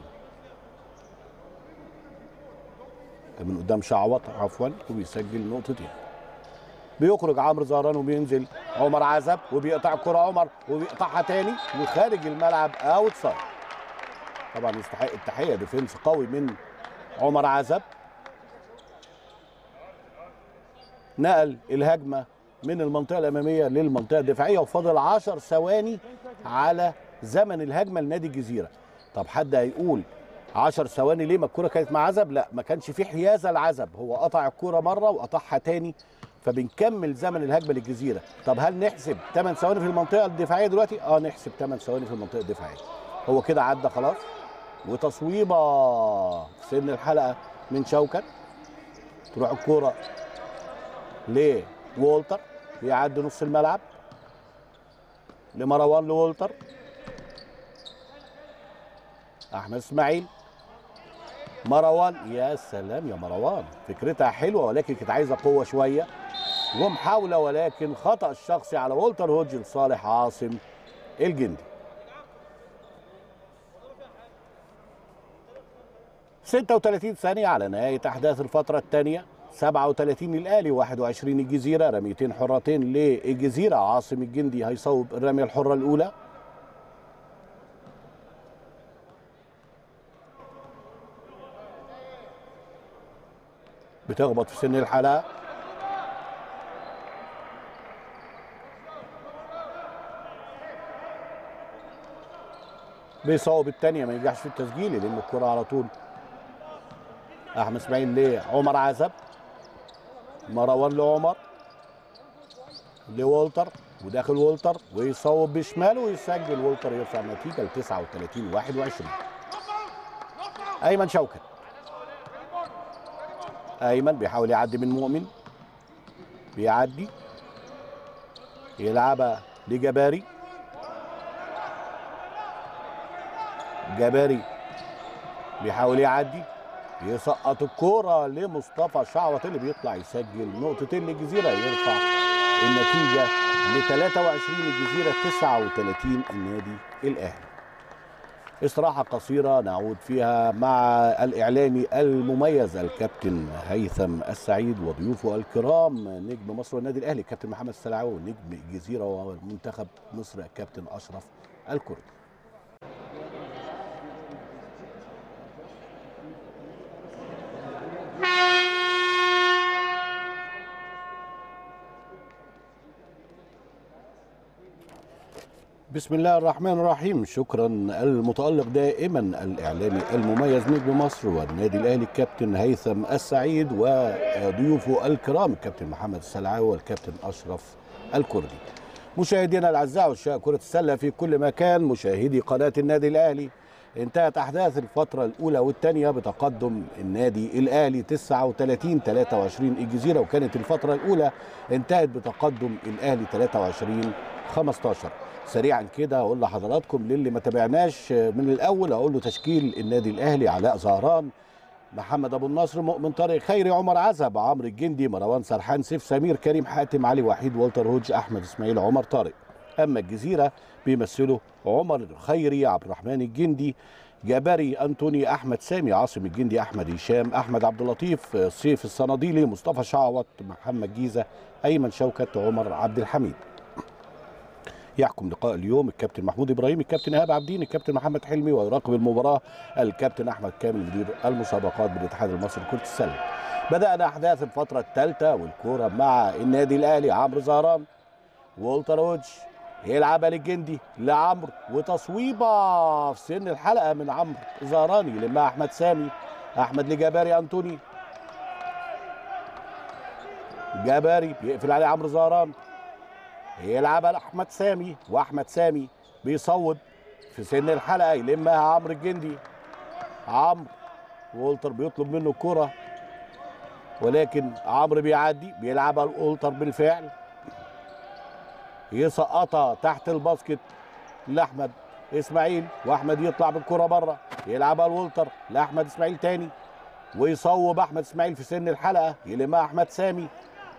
من قدام شعوط عفوا وبيسجل نقطتين بيخرج عمرو زهران وبينزل عمر عزب وبيقطع الكرة عمر وبيقطعها تاني وخارج الملعب اوت سايد طبعا يستحق التحيه ديفنس قوي من عمر عزب نقل الهجمه من المنطقه الاماميه للمنطقه الدفاعيه وفاضل 10 ثواني على زمن الهجمه لنادي الجزيره طب حد هيقول 10 ثواني ليه ما الكوره كانت مع عزب لا ما كانش في حيازه لعزب هو قطع الكوره مره وقطعها تاني فبنكمل زمن الهجمه للجزيره طب هل نحسب 8 ثواني في المنطقه الدفاعيه دلوقتي اه نحسب 8 ثواني في المنطقه الدفاعيه هو كده عدى خلاص وتصويبه في سن الحلقه من شوكت تروح الكوره لوولتر بيعدي نص الملعب لمروان لوولتر احمد اسماعيل مروان يا سلام يا مروان فكرتها حلوه ولكن كانت عايزه قوه شويه ومحاوله ولكن خطا الشخصي على وولتر هوج لصالح عاصم الجندي 36 ثانية على نهاية أحداث الفترة الثانية 37 الأهلي 21 الجزيرة رميتين حرتين للجزيرة عاصم الجندي هيصوب الرمية الحرة الأولى بتخبط في سن الحلقة بيصوب الثانيه ما ينجحش في التسجيل يلم الكره على طول احمد اسماعيل لعمر عزب مروان لعمر لولتر وداخل وولتر ويصوب بشماله ويسجل وولتر يرفع النتيجه ل 39 21 ايمن شوكت ايمن بيحاول يعدي من مؤمن بيعدي يلعبها لجباري جباري بيحاول يعدي يسقط الكوره لمصطفى شعوط اللي بيطلع يسجل نقطتين للجزيره يرفع النتيجه ل 23 الجزيره 39 النادي الاهلي. استراحه قصيره نعود فيها مع الاعلامي المميز الكابتن هيثم السعيد وضيوفه الكرام نجم مصر والنادي الاهلي الكابتن محمد السلعاوي ونجم الجزيره ومنتخب مصر الكابتن اشرف الكردي. بسم الله الرحمن الرحيم شكرا المتألق دائما الإعلامي المميز نجم مصر والنادي الأهلي الكابتن هيثم السعيد وضيوفه الكرام الكابتن محمد السلعاوي والكابتن أشرف الكردي مشاهدينا الأعزاء وعشاق كرة السلة في كل مكان مشاهدي قناة النادي الأهلي انتهت أحداث الفترة الأولى والثانية بتقدم النادي الأهلي 39 23 الجزيرة وكانت الفترة الأولى انتهت بتقدم الأهلي 23 15 سريعا كده اقول لحضراتكم للي ما تابعناش من الاول اقول له تشكيل النادي الاهلي علاء زهران محمد ابو النصر مؤمن طارق خيري عمر عزب عمرو الجندي مروان سرحان سيف سمير كريم حاتم علي وحيد والتر هوج احمد اسماعيل عمر طارق اما الجزيره بيمثلوا عمر خيري عبد الرحمن الجندي جبري انتوني احمد سامي عاصم الجندي احمد هشام احمد عبد اللطيف سيف الصناديلي مصطفى شعوط محمد جيزه ايمن شوكت عمر عبد الحميد يحكم لقاء اليوم الكابتن محمود ابراهيم الكابتن ايهاب عابدين الكابتن محمد حلمي ويراقب المباراه الكابتن احمد كامل مدير المسابقات بالاتحاد المصري لكره السله بدانا احداث الفتره الثالثه والكوره مع النادي الاهلي عمرو زهران والتر وودج يلعبها للجندي لعمرو وتصويبه في سن الحلقه من عمرو زهران يلمها احمد سامي احمد لجباري انتوني جباري بيقفل عليه عمرو زهران يلعبها لاحمد سامي واحمد سامي بيصوب في سن الحلقه يلمها عمرو الجندي عمرو وولتر بيطلب منه الكره ولكن عمرو بيعدي بيلعبها لولتر بالفعل يسقطها تحت الباسكت لاحمد اسماعيل واحمد يطلع بالكره بره يلعبها لولتر لاحمد اسماعيل تاني ويصوب احمد اسماعيل في سن الحلقه يلمها احمد سامي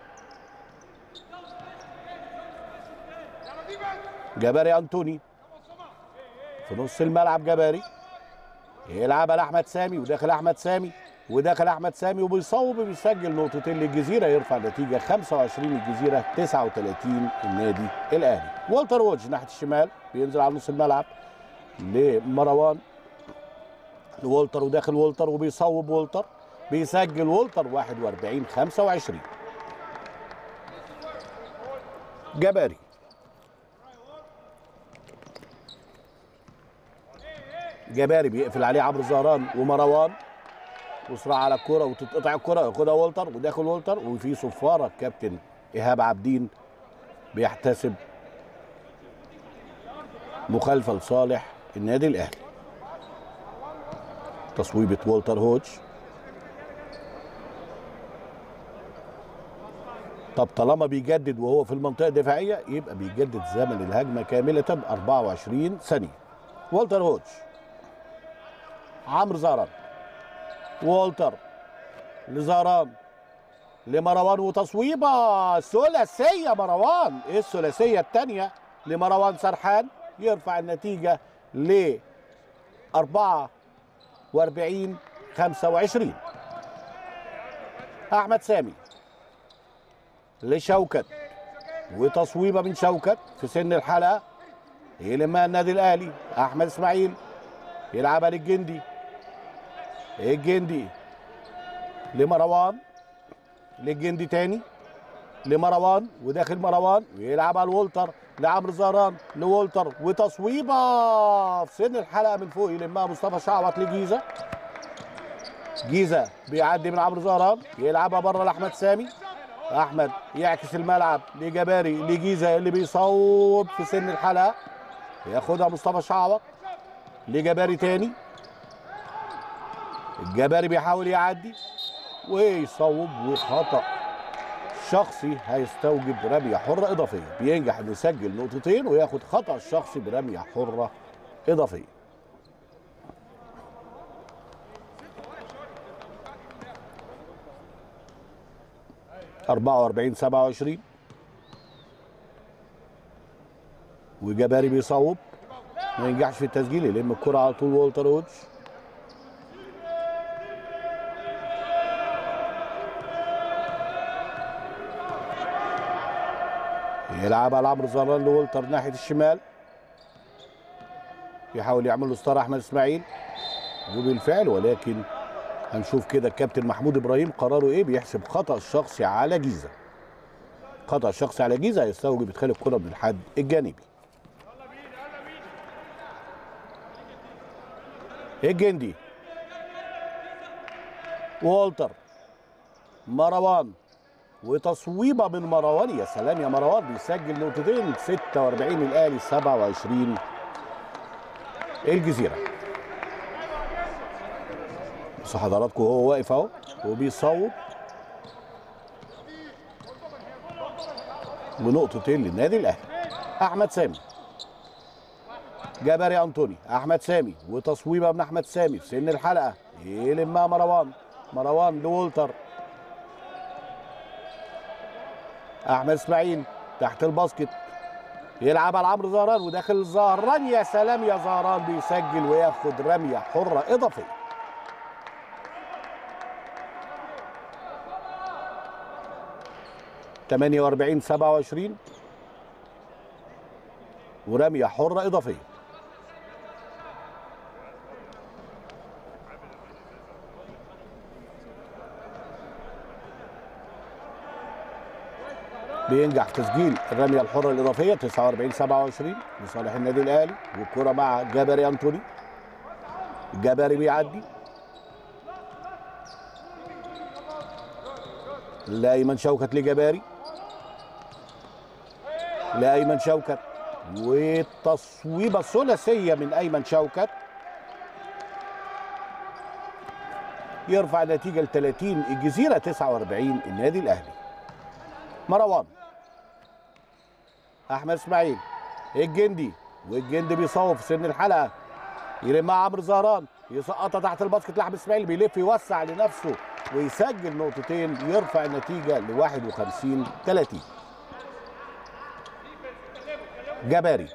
جباري انتوني في نص الملعب جباري يلعبها لاحمد سامي وداخل احمد سامي وداخل احمد سامي وبيصوب وبيسجل نقطتين للجزيره يرفع النتيجه 25 الجزيره 39 النادي الاهلي والتر وودج ناحيه الشمال بينزل على نص الملعب لمروان لولتر وداخل وولتر وبيصوب وولتر بيسجل وولتر 41 25 جباري جباري بيقفل عليه عمرو زهران ومروان وصراع على الكرة وتتقطع الكرة ياخدها والتر وداخل والتر وفي صفارة الكابتن إيهاب عابدين بيحتسب مخالفة لصالح النادي الأهلي تصويبة والتر هوج طب طالما بيجدد وهو في المنطقة الدفاعية يبقى بيجدد زمن الهجمة كاملة 24 ثانية والتر هوج عمرو زهران والتر لزهران لمروان وتصويبه ثلاثيه مروان ايه الثلاثيه الثانيه لمروان سرحان يرفع النتيجه ل 44 25 احمد سامي لشوكت وتصويبه من شوكت في سن الحلقه يلمها النادي الاهلي احمد اسماعيل يلعبها للجندي الجندي لمروان للجندي تاني لمروان وداخل مروان ويلعبها لولتر لعمرو زهران لولتر وتصويبه في سن الحلقه من فوق يلمها مصطفى شعبط لجيزه جيزه بيعدي من عمرو زهران يلعبها بره لاحمد سامي احمد يعكس الملعب لجباري لجيزه اللي بيصوب في سن الحلقه ياخدها مصطفى شعبط لجباري تاني الجباري بيحاول يعدي ويصوب وخطأ شخصي هيستوجب رمية حرة إضافية بينجح إنه يسجل نقطتين وياخد خطأ شخصي برمية حرة إضافية أربعة وأربعين سبعة وعشرين وجباري بيصوب ما ينجحش في التسجيل يلم الكرة على طول والتر وودز يلعب على عمرو زهران لولتر ناحيه الشمال يحاول يعمل له ستار احمد اسماعيل وبالفعل ولكن هنشوف كده الكابتن محمود ابراهيم قراره ايه بيحسب خطا شخصي على جيزه خطا شخصي على جيزه هيستوجب ادخال الكره من الحد الجانبي الجندي والتر مروان وتصويبه من مروان يا سلام يا مروان بيسجل نقطتين 46 الاهلي 27 الجزيره بصوا حضراتكم هو واقف اهو وبيصوب ونقطتين للنادي الاهلي احمد سامي جبري انطوني احمد سامي وتصويبه من احمد سامي في سن الحلقه يلمها مروان مروان لولتر احمد اسماعيل تحت الباسكت يلعب على عمرو زهران وداخل زهران يا سلام يا زهران بيسجل وياخد رميه حره اضافيه تمانية وأربعين سبعة وعشرين ورمية حرة إضافية بينجح في تسجيل الرميه الحره الاضافيه 49 27 لصالح النادي الاهلي والكره مع جابري انطوني جابري بيعدي لايمن شوكت لجباري لايمن شوكت والتصويبه ثلاثيه من ايمن شوكت يرفع النتيجه ل 30 الجزيره 49 النادي الاهلي مروان احمد اسماعيل الجندي والجندي بيصوب في سن الحلقه يلمها عمرو زهران يسقطها تحت الباسكت لاحمد اسماعيل بيلف يوسع لنفسه ويسجل نقطتين يرفع النتيجه ل 51 30 جباري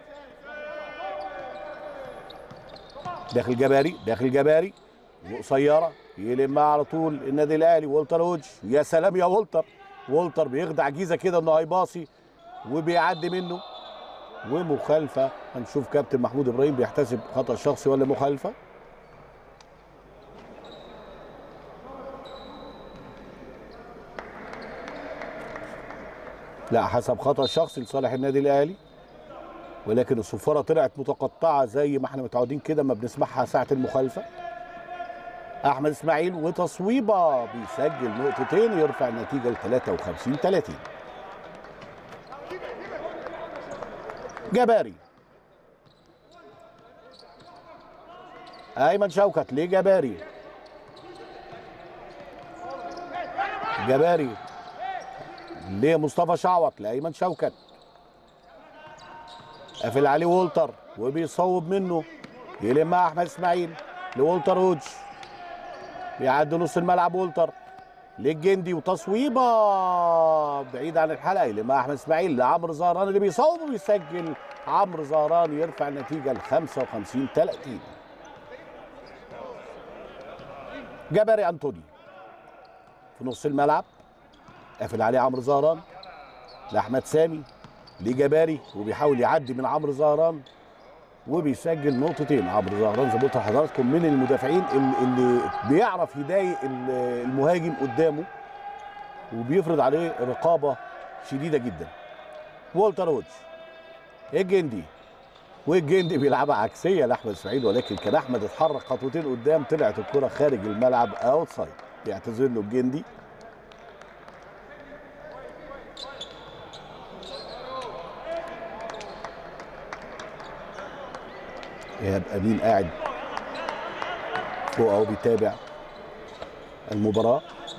داخل جباري داخل جباري وقصيره يلمها على طول النادي الاهلي والتر هوج يا سلام يا والتر والتر بيخدع جيزه كده انه هيباصي وبيعدي منه ومخالفه هنشوف كابتن محمود ابراهيم بيحتسب خطا شخصي ولا مخالفه لا حسب خطا شخصي لصالح النادي الاهلي ولكن الصفاره طلعت متقطعه زي ما احنا متعودين كده ما بنسمعها ساعه المخالفه احمد اسماعيل وتصويبه بيسجل نقطتين يرفع النتيجه ل 53 30 جباري ايمن شوكت لجباري جباري لمصطفى شعوط لايمن شوكت قافل عليه وولتر وبيصوب منه يلمها احمد اسماعيل لولتر هوج بيعدي نص الملعب وولتر للجندي وتصويبه بعيد عن الحلقه يلمها احمد اسماعيل لعمرو زهران اللي بيصوب وبيسجل عمرو زهران يرفع النتيجه ل 55 30 جبري انطوني في نص الملعب قافل عليه عمرو زهران لاحمد سامي لجباري وبيحاول يعدي من عمرو زهران وبيسجل نقطتين عمرو زهران زي ما قلت لحضراتكم من المدافعين اللي, اللي بيعرف يضايق المهاجم قدامه وبيفرض عليه رقابه شديده جدا والتر وودز الجندي والجندي بيلعبها عكسيه لاحمد اسماعيل ولكن كان احمد اتحرك خطوتين قدام طلعت الكره خارج الملعب اوت سايد بيعتذر له الجندي ايهاب امين قاعد فوق اهو بيتابع المباراه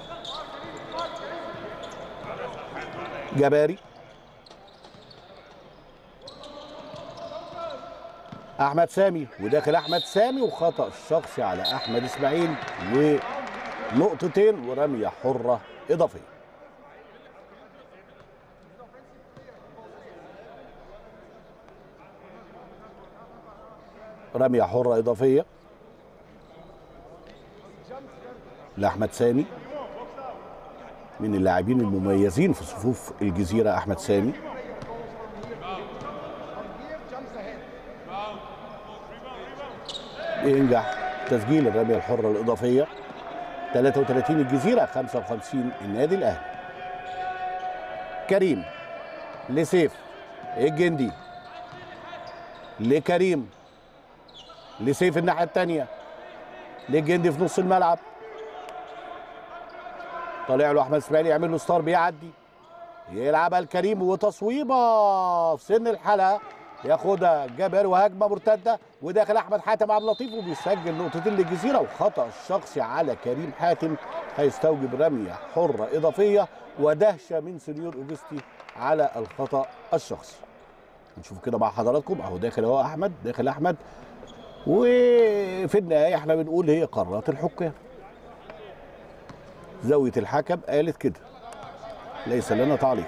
جباري احمد سامي وداخل احمد سامي وخطا شخصي على احمد اسماعيل ونقطتين ورميه حره اضافيه رميه حره اضافيه لاحمد سامي من اللاعبين المميزين في صفوف الجزيره احمد سامي ينجح تسجيل الرميه الحره الاضافيه 33 الجزيره 55 النادي الاهلي كريم لسيف الجندي لكريم لسيف الناحيه الثانيه للجندي في نص الملعب طالع له احمد اسماعيل يعمل له ستار بيعدي يلعبها الكريم وتصويبه في سن الحلقه ياخدها جابر وهجمه مرتده وداخل احمد حاتم عبد اللطيف وبيسجل نقطتين للجزيره وخطا الشخصي على كريم حاتم هيستوجب رميه حره اضافيه ودهشه من سنيور اوجستي على الخطا الشخصي نشوف كده مع حضراتكم اهو داخل اهو احمد داخل احمد وفي النهايه احنا بنقول هي قرارات الحكام زاويه الحكم قالت كده ليس لنا تعليق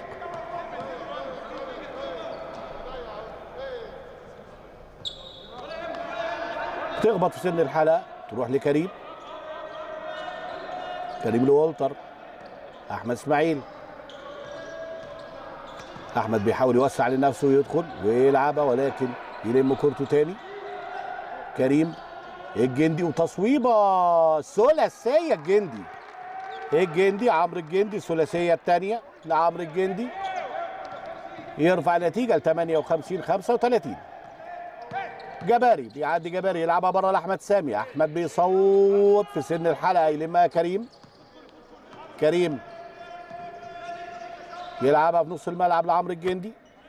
تخبط في سن الحلقه تروح لكريم كريم لوالتر احمد اسماعيل احمد بيحاول يوسع لنفسه ويدخل ويلعبها ولكن يلم كورته تاني كريم الجندي وتصويبه ثلاثيه الجندي الجندي عمرو الجندي الثلاثيه الثانيه لعمرو الجندي يرفع النتيجه ل 58 35 جباري بيعدي جباري يلعبها بره لاحمد سامي احمد بيصوب في سن الحلقه يلمها كريم كريم يلعبها في نص الملعب لعمرو الجندي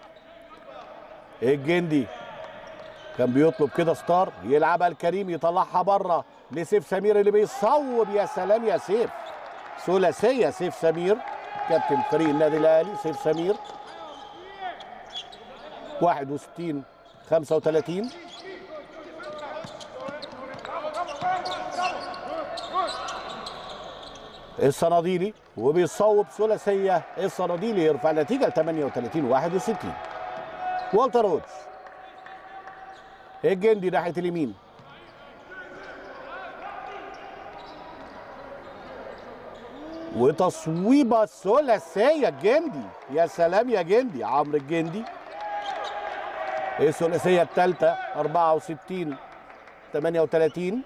الجندي كان بيطلب كده ستار يلعبها الكريم يطلعها بره لسيف سمير اللي بيصوب يا سلام يا سيف ثلاثيه سيف سمير كابتن فريق النادي الاهلي سيف سمير 61 35 الصناديلي وبيصوب ثلاثيه الصناديلي يرفع النتيجه ل 38 61 والتر رودز الجندي ناحيه اليمين وتصويبه ثلاثيه الجندي يا سلام يا جندي عمرو الجندي الثلاثيه الثالثه 64 38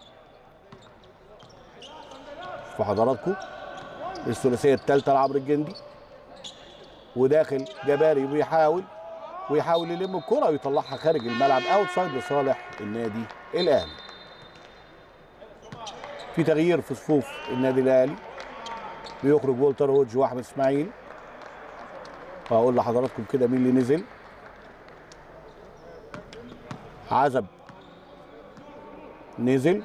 في حضراتكم الثلاثيه الثالثه لعمرو الجندي وداخل جباري وبيحاول ويحاول يلم الكره ويطلعها خارج الملعب اوت سايد لصالح النادي الاهلي في تغيير في صفوف النادي الاهلي بيخرج والتر هوج واحمد اسماعيل هقول لحضراتكم كده مين اللي نزل عزب نزل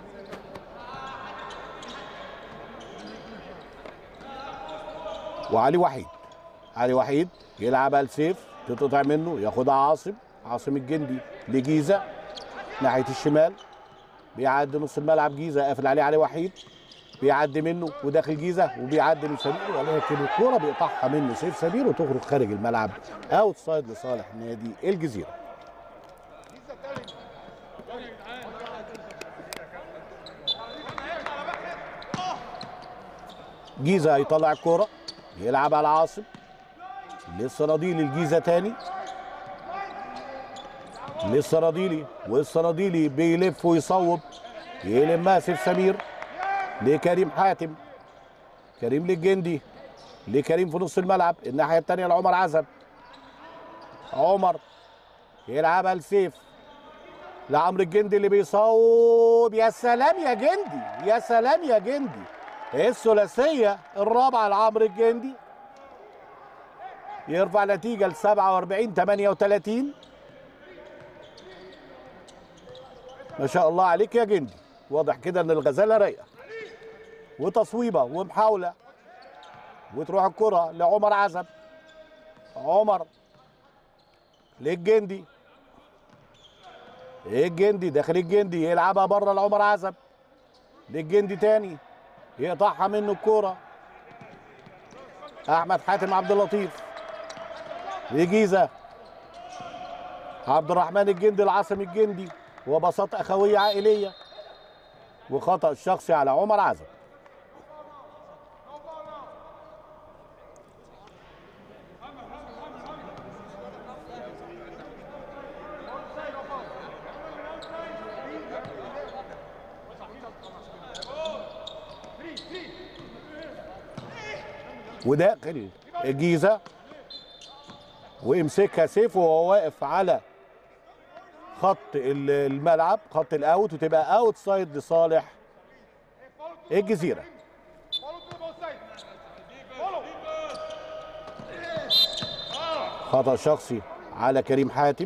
وعلي وحيد علي وحيد يلعبها لسيف تتقطع منه ياخدها عاصم عاصم الجندي لجيزه ناحيه الشمال بيعدي نص الملعب جيزه قافل عليه علي وحيد بيعدي منه وداخل جيزه وبيعدي من سمير ولكن الكوره بيقطعها منه سيف سمير وتخرج خارج الملعب اوت سايد لصالح نادي الجزيره جيزه هيطلع الكوره يلعب على عاصم للصناديلي الجيزه تاني للصناديلي والصناديلي بيلف ويصوب يلمها سيف سمير لكريم حاتم كريم للجندي لكريم في نص الملعب الناحيه الثانيه لعمر عزب عمر يلعبها لسيف لعمرو الجندي اللي بيصوب يا سلام يا جندي يا سلام يا جندي الثلاثيه الرابعه لعمرو الجندي يرفع نتيجه ل 47 38 ما شاء الله عليك يا جندي واضح كده ان الغزاله رايقه وتصويبه ومحاوله وتروح الكره لعمر عزب عمر للجندي الجندي داخل الجندي يلعبها بره لعمر عزب للجندي تاني يقطعها منه الكوره احمد حاتم عبد اللطيف لجيزه عبد الرحمن الجندي العاصم الجندي وبساطة أخوية عائلية وخطأ شخصي على عمر عزب وداخل الجيزة ويمسكها سيف وهو واقف على خط ال- الملعب خط الاوت وتبقى اوت سايد لصالح الجزيره خطا شخصي على كريم حاتم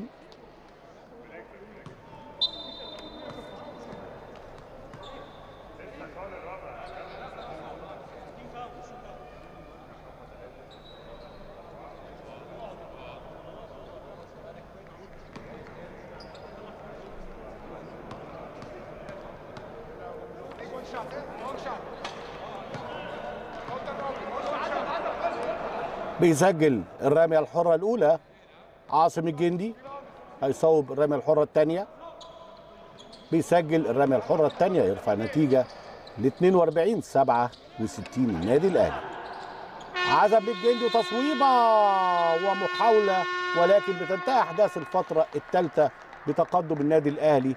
بيسجل الرميه الحره الاولى عاصم الجندي هيصوب الرميه الحره الثانيه بيسجل الرميه الحره الثانيه يرفع نتيجه ل 42 67 النادي الاهلي عزب الجندي وتصويبه ومحاوله ولكن بتنتهي احداث الفتره الثالثه بتقدم النادي الاهلي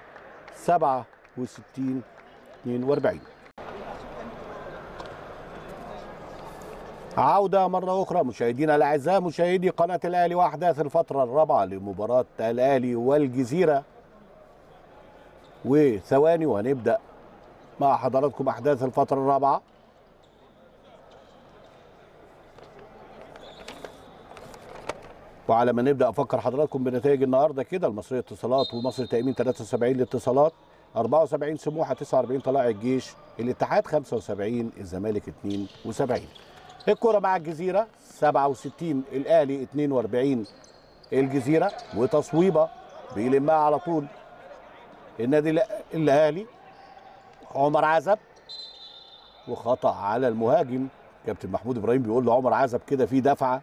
67 42 عودة مرة أخرى مشاهدينا الأعزاء مشاهدي قناة الأهلي وأحداث الفترة الرابعة لمباراة الأهلي والجزيرة وثواني وهنبدأ مع حضراتكم أحداث الفترة الرابعة وعلى ما نبدأ أفكر حضراتكم بنتائج النهاردة كده المصرية اتصالات ومصر تأمين 73 الاتصالات 74 سموحة 49 طلائع الجيش الاتحاد 75 الزمالك 72 الكرة مع الجزيرة 67 الأهلي 42 الجزيرة وتصويبة بيلمها على طول النادي الأ- الأهلي عمر عزب وخطأ على المهاجم كابتن محمود إبراهيم بيقول له عمر عزب كده في دفعة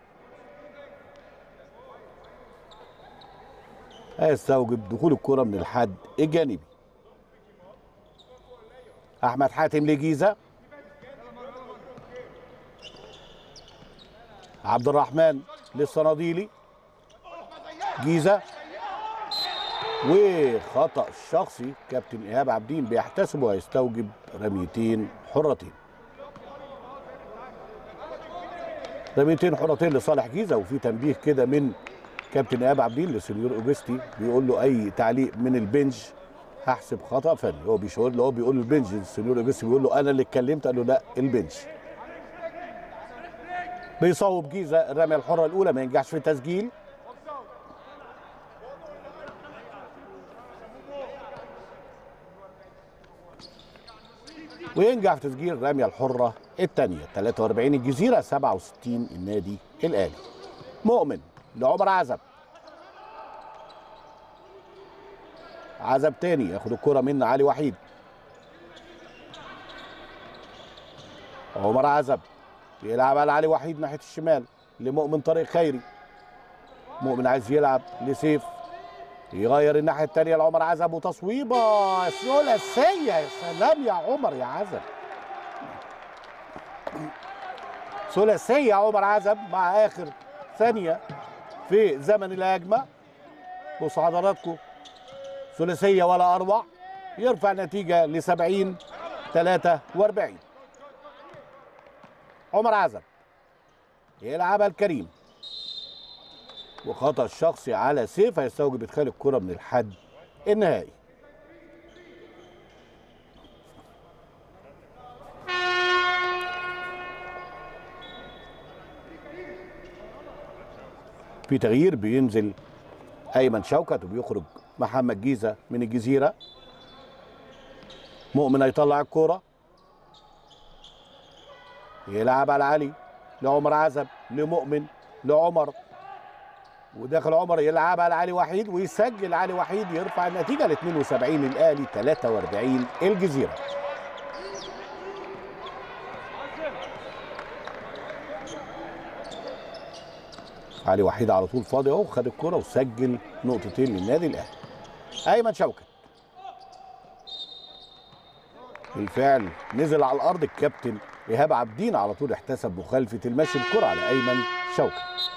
هيستوجب دخول الكرة من الحد الجانبي أحمد حاتم لجيزة عبد الرحمن للصناديلي جيزه وخطا شخصي كابتن ايهاب عابدين بيحتسب وهيستوجب رميتين حرتين رميتين حرتين لصالح جيزه وفي تنبيه كده من كابتن ايهاب عابدين لسنيور اوجستي بيقول له اي تعليق من البنج هحسب خطا فني هو بيشاور له هو بيقول له البنج السنيور اوجستي بيقول له انا اللي اتكلمت قال له لا البنج بيصوب جيزه الرميه الحره الاولى ما ينجحش في التسجيل وينجح في تسجيل الرميه الحره الثانيه 43 الجزيره 67 النادي الاهلي مؤمن لعمر عزب عزب تاني ياخد الكره من علي وحيد عمر عزب بيلعب على علي وحيد ناحيه الشمال لمؤمن طارق خيري مؤمن عايز يلعب لسيف يغير الناحيه الثانيه لعمر عزب وتصويبه ثلاثيه يا سلام يا عمر يا عزب ثلاثيه عمر عزب مع اخر ثانيه في زمن الهجمه بصوا حضراتكم ثلاثيه ولا اروع يرفع نتيجه ل 70 43 عمر عزب يلعبها الكريم وخطا الشخصي على سيف هيستوجب ادخال الكره من الحد النهائي في تغيير بينزل ايمن شوكت وبيخرج محمد جيزه من الجزيره مؤمن هيطلع الكوره يلعب على علي لعمر عزب لمؤمن لعمر وداخل عمر يلعب على علي وحيد ويسجل علي وحيد يرفع النتيجه ل 72 الاهلي 43 الجزيره علي وحيد على طول فاضي اهو خد الكرة وسجل نقطتين للنادي الاهلي ايمن شوكت بالفعل نزل على الارض الكابتن ايهاب عابدين على طول احتسب مخالفه المشي الكرة على ايمن شوكت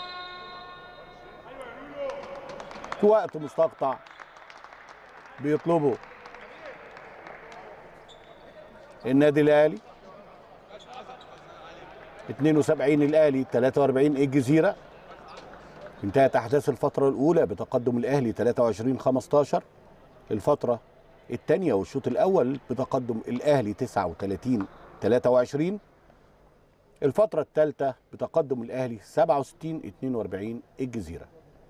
في وقت مستقطع بيطلبوا النادي الاهلي 72 الاهلي 43 الجزيره انتهت احداث الفتره الاولى بتقدم الاهلي 23 15 الفتره الثانيه والشوط الاول بتقدم الاهلي 39 23 الفتره الثالثه بتقدم الاهلي 67 42 الجزيره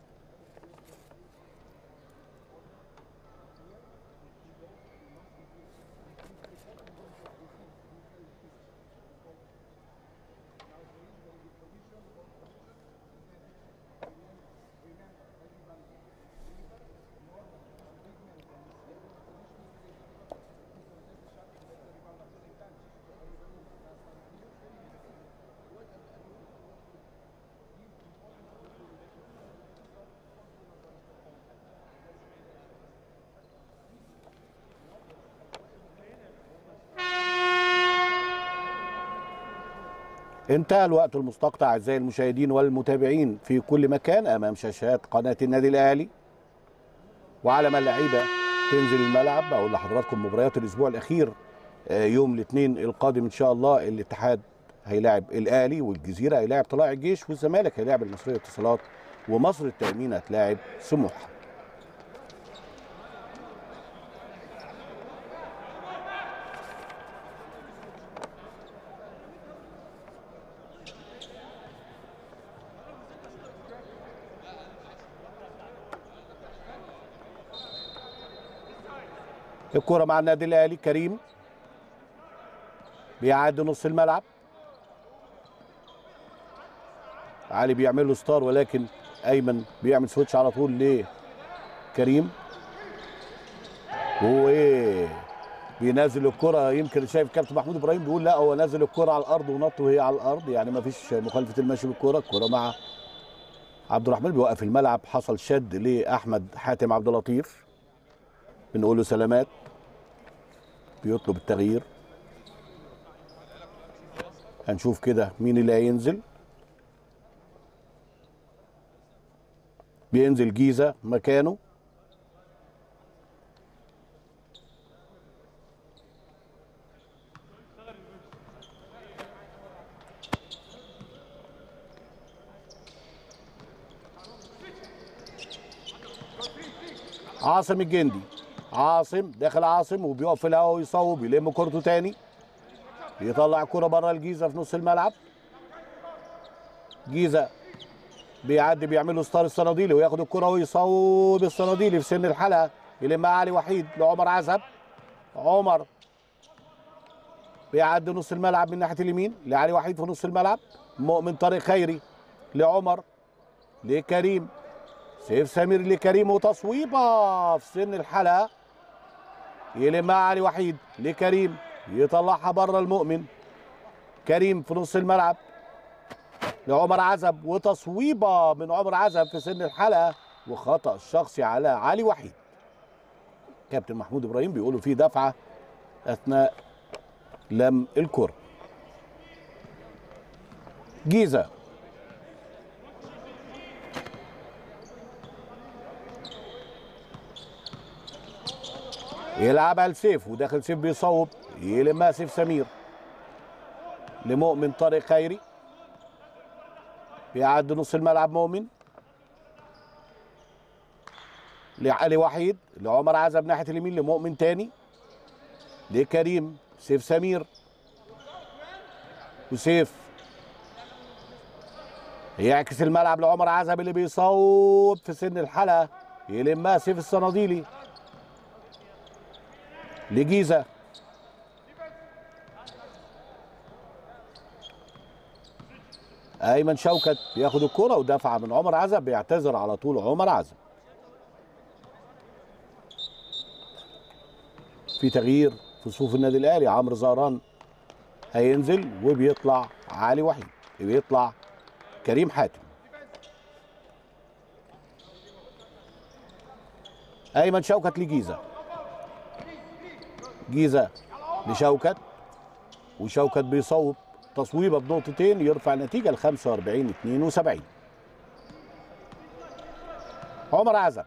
انتهى الوقت المستقطع اعزائي المشاهدين والمتابعين في كل مكان امام شاشات قناه النادي الاهلي وعلى ما اللعيبه تنزل الملعب اقول لحضراتكم مباريات الاسبوع الاخير آه، يوم الاثنين القادم ان شاء الله الاتحاد هيلاعب الاهلي والجزيره هيلاعب طلائع الجيش والزمالك هيلاعب المصريه اتصالات ومصر التامين هتلاعب سموحه الكرة مع النادي الاهلي كريم بيعدي نص الملعب علي بيعمل له ستار ولكن ايمن بيعمل سويتش على طول لكريم هو ايه بينزل الكرة يمكن شايف كابتن محمود ابراهيم بيقول لا هو نزل الكرة على الارض ونط وهي على الارض يعني ما فيش مخالفة المشي بالكرة الكرة مع عبد الرحمن بيوقف الملعب حصل شد لاحمد حاتم عبد اللطيف بنقول له سلامات بيطلب التغيير هنشوف كده مين اللي هينزل بينزل جيزه مكانه عاصم الجندي عاصم داخل عاصم وبيقف في الهواء ويصوب يلم كورته تاني يطلع كرة بره الجيزه في نص الملعب جيزه بيعدي بيعمل له ستار الصناديلي وياخد الكرة ويصوب الصناديلي في سن الحلقه يلمها علي وحيد لعمر عزب عمر بيعدي نص الملعب من ناحيه اليمين لعلي وحيد في نص الملعب مؤمن طارق خيري لعمر لكريم سيف سمير لكريم وتصويبه في سن الحلقه يلمها علي وحيد لكريم يطلعها بره المؤمن كريم في نص الملعب لعمر عزب وتصويبه من عمر عزب في سن الحلقه وخطا شخصي على علي وحيد كابتن محمود ابراهيم بيقولوا في دفعه اثناء لم الكره جيزه يلعبها لسيف وداخل سيف بيصوب يلمها سيف سمير لمؤمن طارق خيري بيعدي نص الملعب مؤمن لعلي وحيد لعمر عزب ناحيه اليمين لمؤمن تاني لكريم سيف سمير وسيف يعكس الملعب لعمر عزب اللي بيصوب في سن الحلقه يلمها سيف الصناديلي لجيزه ايمن شوكت بياخد الكرة ودافع من عمر عزب بيعتذر على طول عمر عزب في تغيير في صفوف النادي الاهلي عمرو زهران هينزل وبيطلع علي وحيد بيطلع كريم حاتم ايمن شوكت لجيزه جيزه لشوكت وشوكت بيصوب تصويبه بنقطتين يرفع النتيجه ل 45 72 عمر عزب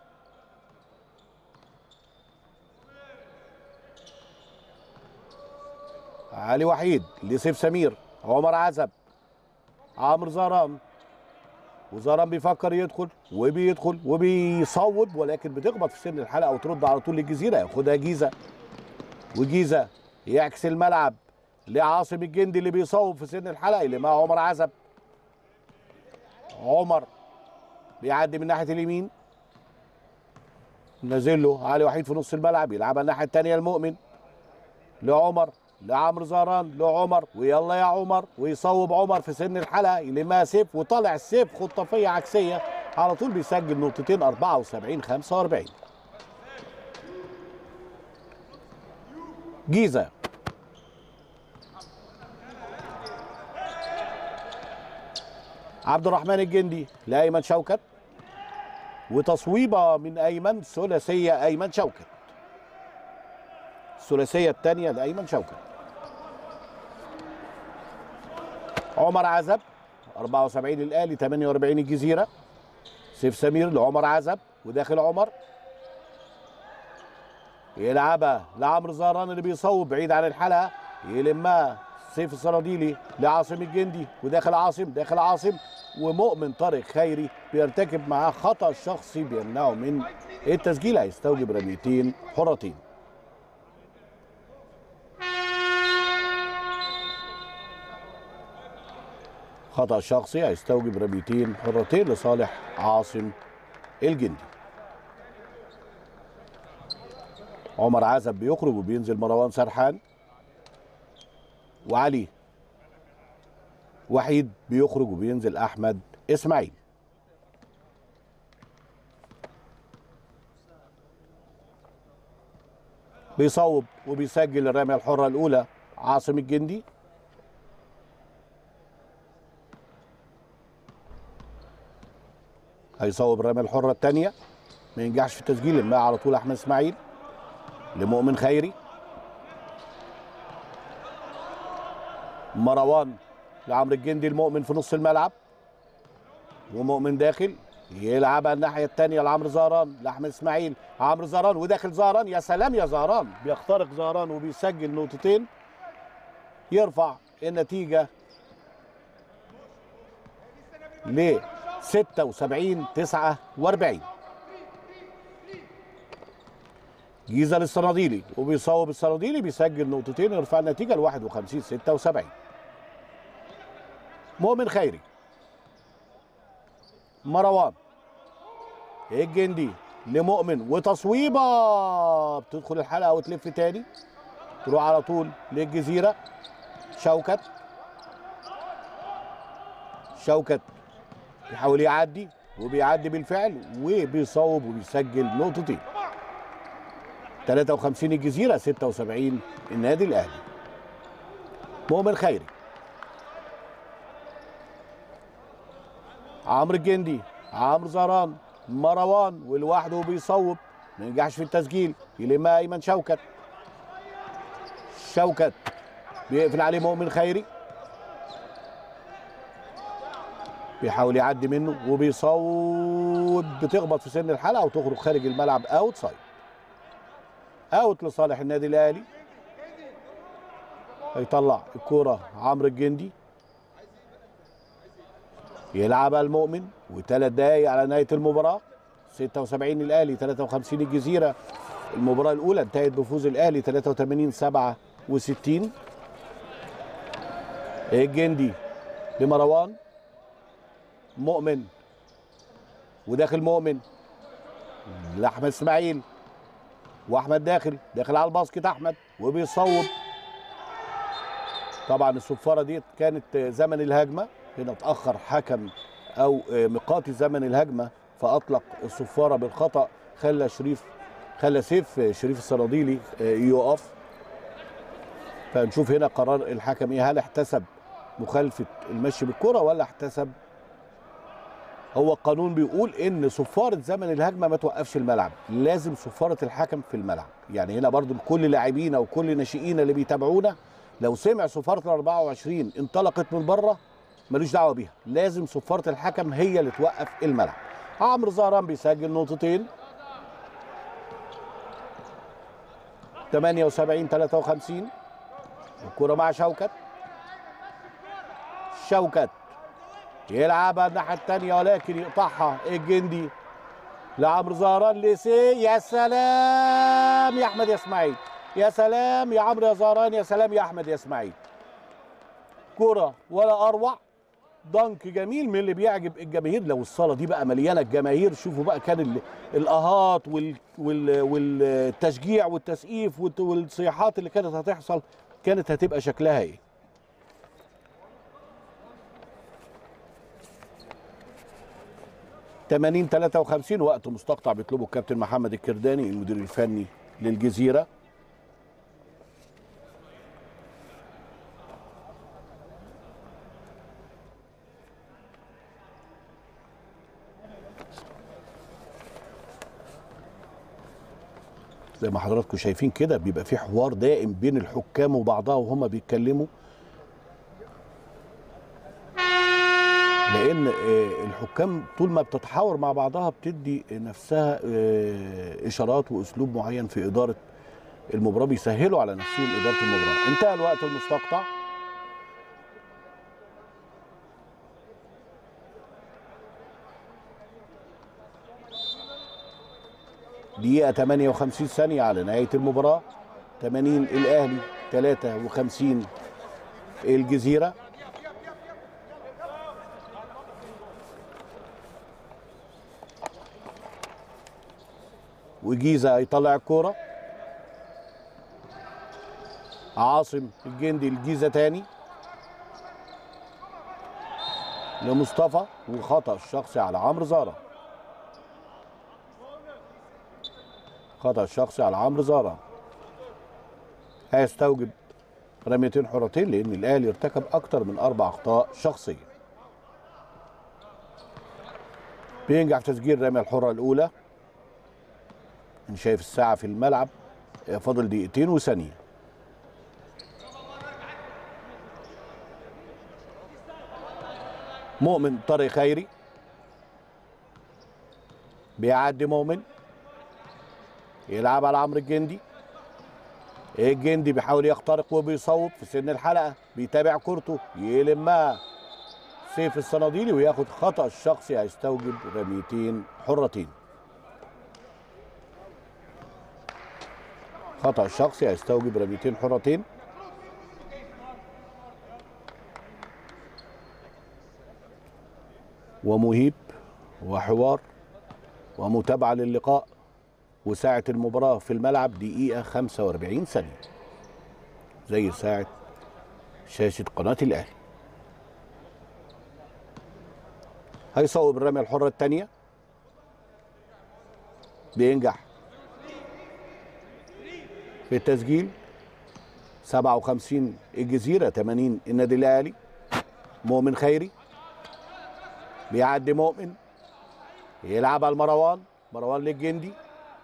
علي وحيد لسيف سمير عمر عزب عمرو زهران وزهران بيفكر يدخل وبيدخل وبيصوب ولكن بتخبط في سن الحلقه وترد على طول للجزيره ياخدها جيزه وجيزه يعكس الملعب لعاصم الجندي اللي بيصوب في سن الحلقه اللي مع عمر عزب عمر بيعدي من ناحيه اليمين نازل له علي وحيد في نص الملعب يلعبها الناحيه الثانيه المؤمن لعمر لعمرو زهران لعمر ويلا يا عمر ويصوب عمر في سن الحلقه يلمها سيف وطالع السيف خطافيه عكسيه على طول بيسجل نقطتين 74 45 جيزه عبد الرحمن الجندي لايمن شوكت وتصويبه من ايمن ثلاثيه ايمن شوكت الثلاثيه الثانيه لايمن شوكت عمر عزب 74 الاهلي 48 الجزيره سيف سمير لعمر عزب وداخل عمر يلعبها لعمرو زهران اللي بيصوب بعيد عن الحلقه يلمها سيف الصناديلي لعاصم الجندي وداخل عاصم داخل عاصم ومؤمن طارق خيري بيرتكب معاه خطا شخصي بيمنعه من التسجيل هيستوجب رميتين حرتين خطا شخصي هيستوجب رميتين حرتين لصالح عاصم الجندي عمر عزب بيخرج وبينزل مروان سرحان وعلي وحيد بيخرج وبينزل احمد اسماعيل بيصوب وبيسجل الرميه الحره الاولى عاصم الجندي هيصوب الرميه الحره الثانيه ما ينجحش في التسجيل لما على طول احمد اسماعيل لمؤمن خيري مروان لعمرو الجندي المؤمن في نص الملعب ومؤمن داخل يلعبها الناحيه الثانيه لعمرو زهران لاحمد اسماعيل عمرو زهران وداخل زهران يا سلام يا زهران بيخترق زهران وبيسجل نقطتين يرفع النتيجه ل 76 49 جيزه للصناديلي وبيصوب الصناديلي بيسجل نقطتين يرفع النتيجه ل 51 76 مؤمن خيري مروان الجندي لمؤمن وتصويبه بتدخل الحلقه وتلف تاني تروح على طول للجزيره شوكت شوكت بيحاول يعدي وبيعدي بالفعل وبيصوب وبيسجل نقطتين 53 الجزيره 76 النادي الاهلي مؤمن خيري عمرو الجندي عمرو زهران مروان ولوحده بيصوب ما ينجحش في التسجيل يلمها ايمن شوكت شوكت بيقفل عليه مؤمن خيري بيحاول يعدي منه وبيصوب بتخبط في سن الحلقه وتخرج خارج الملعب اوت سايد اوت لصالح النادي الاهلي هيطلع الكوره عمرو الجندي يلعبها المؤمن وثلاث دقايق على نهايه المباراه 76 الاهلي 53 الجزيره المباراه الاولى انتهت بفوز الاهلي 83 67 الجندي لمروان مؤمن وداخل مؤمن لاحمد اسماعيل واحمد داخل داخل على الباسكت احمد وبيصوب طبعا الصفاره دي كانت زمن الهجمه هنا اتاخر حكم او مقاطي زمن الهجمه فاطلق الصفاره بالخطا خلى شريف خلى سيف شريف الصناديلي يقف فنشوف هنا قرار الحكم ايه هل احتسب مخالفه المشي بالكره ولا احتسب هو القانون بيقول ان صفاره زمن الهجمه ما توقفش الملعب لازم صفاره الحكم في الملعب يعني هنا برضو كل لاعبينا وكل ناشئين اللي بيتابعونا لو سمع صفاره ال 24 انطلقت من بره ملوش دعوه بيها لازم صفاره الحكم هي اللي توقف الملعب عمرو زهران بيسجل نقطتين 78 53 الكرة مع شوكت شوكت يلعبها الناحية الثانية ولكن يقطعها الجندي لعمرو زهران لسي يا سلام يا احمد يا اسماعيل يا سلام يا عمرو يا زهران يا سلام يا احمد يا اسماعيل كرة ولا اروع دنك جميل من اللي بيعجب الجماهير لو الصاله دي بقى مليانه الجماهير شوفوا بقى كان الاهات وال وال والتشجيع والتسقيف والصياحات اللي كانت هتحصل كانت هتبقى شكلها ايه تمانين تلاتة وخمسين وقت مستقطع بيطلبه الكابتن محمد الكرداني المدير الفني للجزيرة زي ما حضراتكم شايفين كده بيبقى في حوار دائم بين الحكام وبعضها وهما بيتكلموا لان الحكام طول ما بتتحاور مع بعضها بتدي نفسها اشارات واسلوب معين في اداره المباراه بيسهلوا على نفسهم اداره المباراه انتهى الوقت المستقطع دقيقة 58 ثانية على نهاية المباراة 80 الأهلي 53 الجزيرة وجيزة هيطلع الكورة عاصم الجندي الجيزة تاني لمصطفى وخطأ الشخصي على عمرو زهره خطأ الشخصي على عمرو زهرة هيستوجب رميتين حرتين لأن الأهلي ارتكب أكتر من أربع أخطاء شخصية بينجح في تسجيل رمية الحرة الأولى أنا شايف الساعة في الملعب فاضل دقيقتين وثانية مؤمن طارق خيري بيعدي مؤمن يلعب على عمرو الجندي الجندي بيحاول يخترق وبيصوب في سن الحلقه بيتابع كورته يلمها سيف الصناديلي وياخد خطا الشخصي هيستوجب رميتين حرتين خطا الشخصي هيستوجب رميتين حرتين ومهيب وحوار ومتابعه للقاء وساعة المباراة في الملعب دقيقة 45 ثانية زي ساعة شاشة قناة الأهلي هيصوب الرمية الحرة الثانية بينجح في التسجيل 57 الجزيرة 80 النادي الأهلي مؤمن خيري بيعدي مؤمن يلعب على مروان مروان للجندي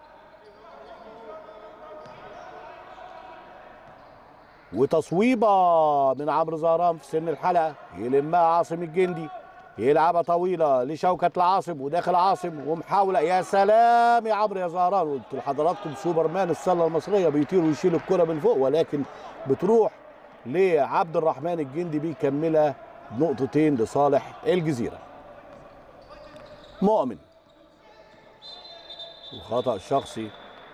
وتصويبه من عمرو زهران في سن الحلقه يلمها عاصم الجندي يلعبها طويله لشوكه العاصم وداخل عاصم ومحاوله يا سلام يا عمرو يا زهران قلت لحضراتكم سوبرمان السله المصريه بيطير ويشيل الكره من فوق ولكن بتروح لعبد الرحمن الجندي بيكملها نقطتين لصالح الجزيره مؤمن وخطأ شخصي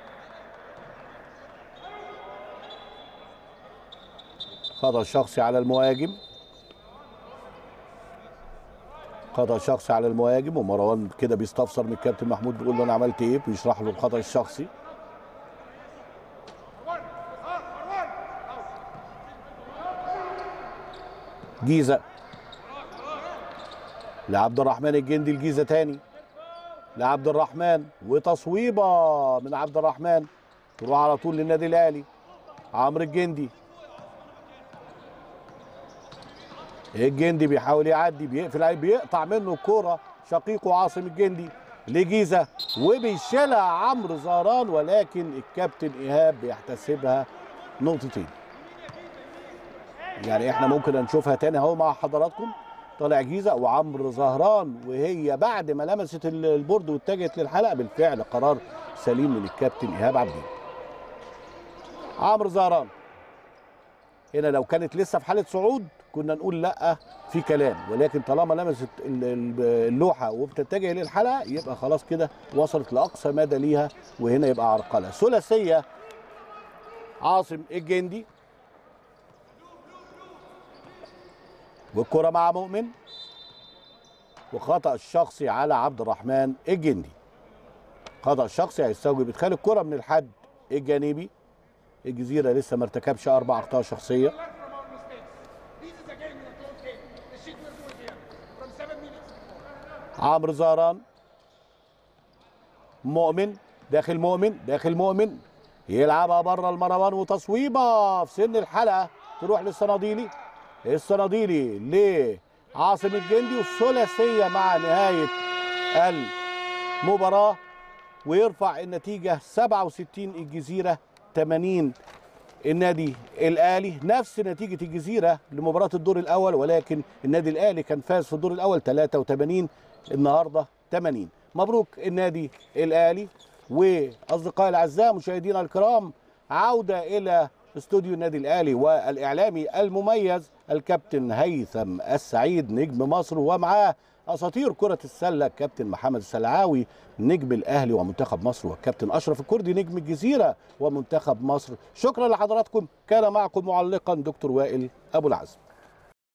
خطأ شخصي على المهاجم خطأ شخصي على المهاجم ومروان كده بيستفسر من الكابتن محمود بيقول له انا عملت ايه بيشرح له الخطأ الشخصي جيزة لعبد الرحمن الجندي الجيزة تاني لعبد الرحمن وتصويبة من عبد الرحمن تروح على طول للنادي الأهلي عمرو الجندي الجندي بيحاول يعدي بيقفل عليه بيقطع منه الكوره شقيقه عاصم الجندي لجيزه وبيشيلها عمرو زهران ولكن الكابتن ايهاب بيحتسبها نقطتين يعني احنا ممكن نشوفها تاني اهو مع حضراتكم طالع جيزه وعمرو زهران وهي بعد ما لمست البورد واتجهت للحلقه بالفعل قرار سليم من الكابتن ايهاب عبدين عمرو زهران هنا لو كانت لسه في حاله صعود كنا نقول لا في كلام ولكن طالما لمست اللوحه وبتتجه للحلقه يبقى خلاص كده وصلت لاقصى مدى ليها وهنا يبقى عرقله ثلاثيه عاصم الجندي والكره مع مؤمن وخطا الشخصي على عبد الرحمن الجندي خطا الشخصي هيستوجب ادخال الكره من الحد الجانبي الجزيره لسه ما ارتكبش اربع اخطاء شخصيه عمرو زهران مؤمن داخل مؤمن داخل مؤمن يلعبها بره المروان وتصويبه في سن الحلقه تروح للصناديلي الصناديلي لعاصم الجندي والثلاثيه مع نهايه المباراه ويرفع النتيجه 67 الجزيره 80 النادي الاهلي نفس نتيجه الجزيره لمباراه الدور الاول ولكن النادي الاهلي كان فاز في الدور الاول 83 النهارده 80 مبروك النادي الاهلي واصدقائي الاعزاء مشاهدينا الكرام عوده الى استوديو النادي الاهلي والاعلامي المميز الكابتن هيثم السعيد نجم مصر ومعاه اساطير كره السله الكابتن محمد السلعاوي نجم الاهلي ومنتخب مصر والكابتن اشرف الكردي نجم الجزيره ومنتخب مصر شكرا لحضراتكم كان معكم معلقا دكتور وائل ابو العزم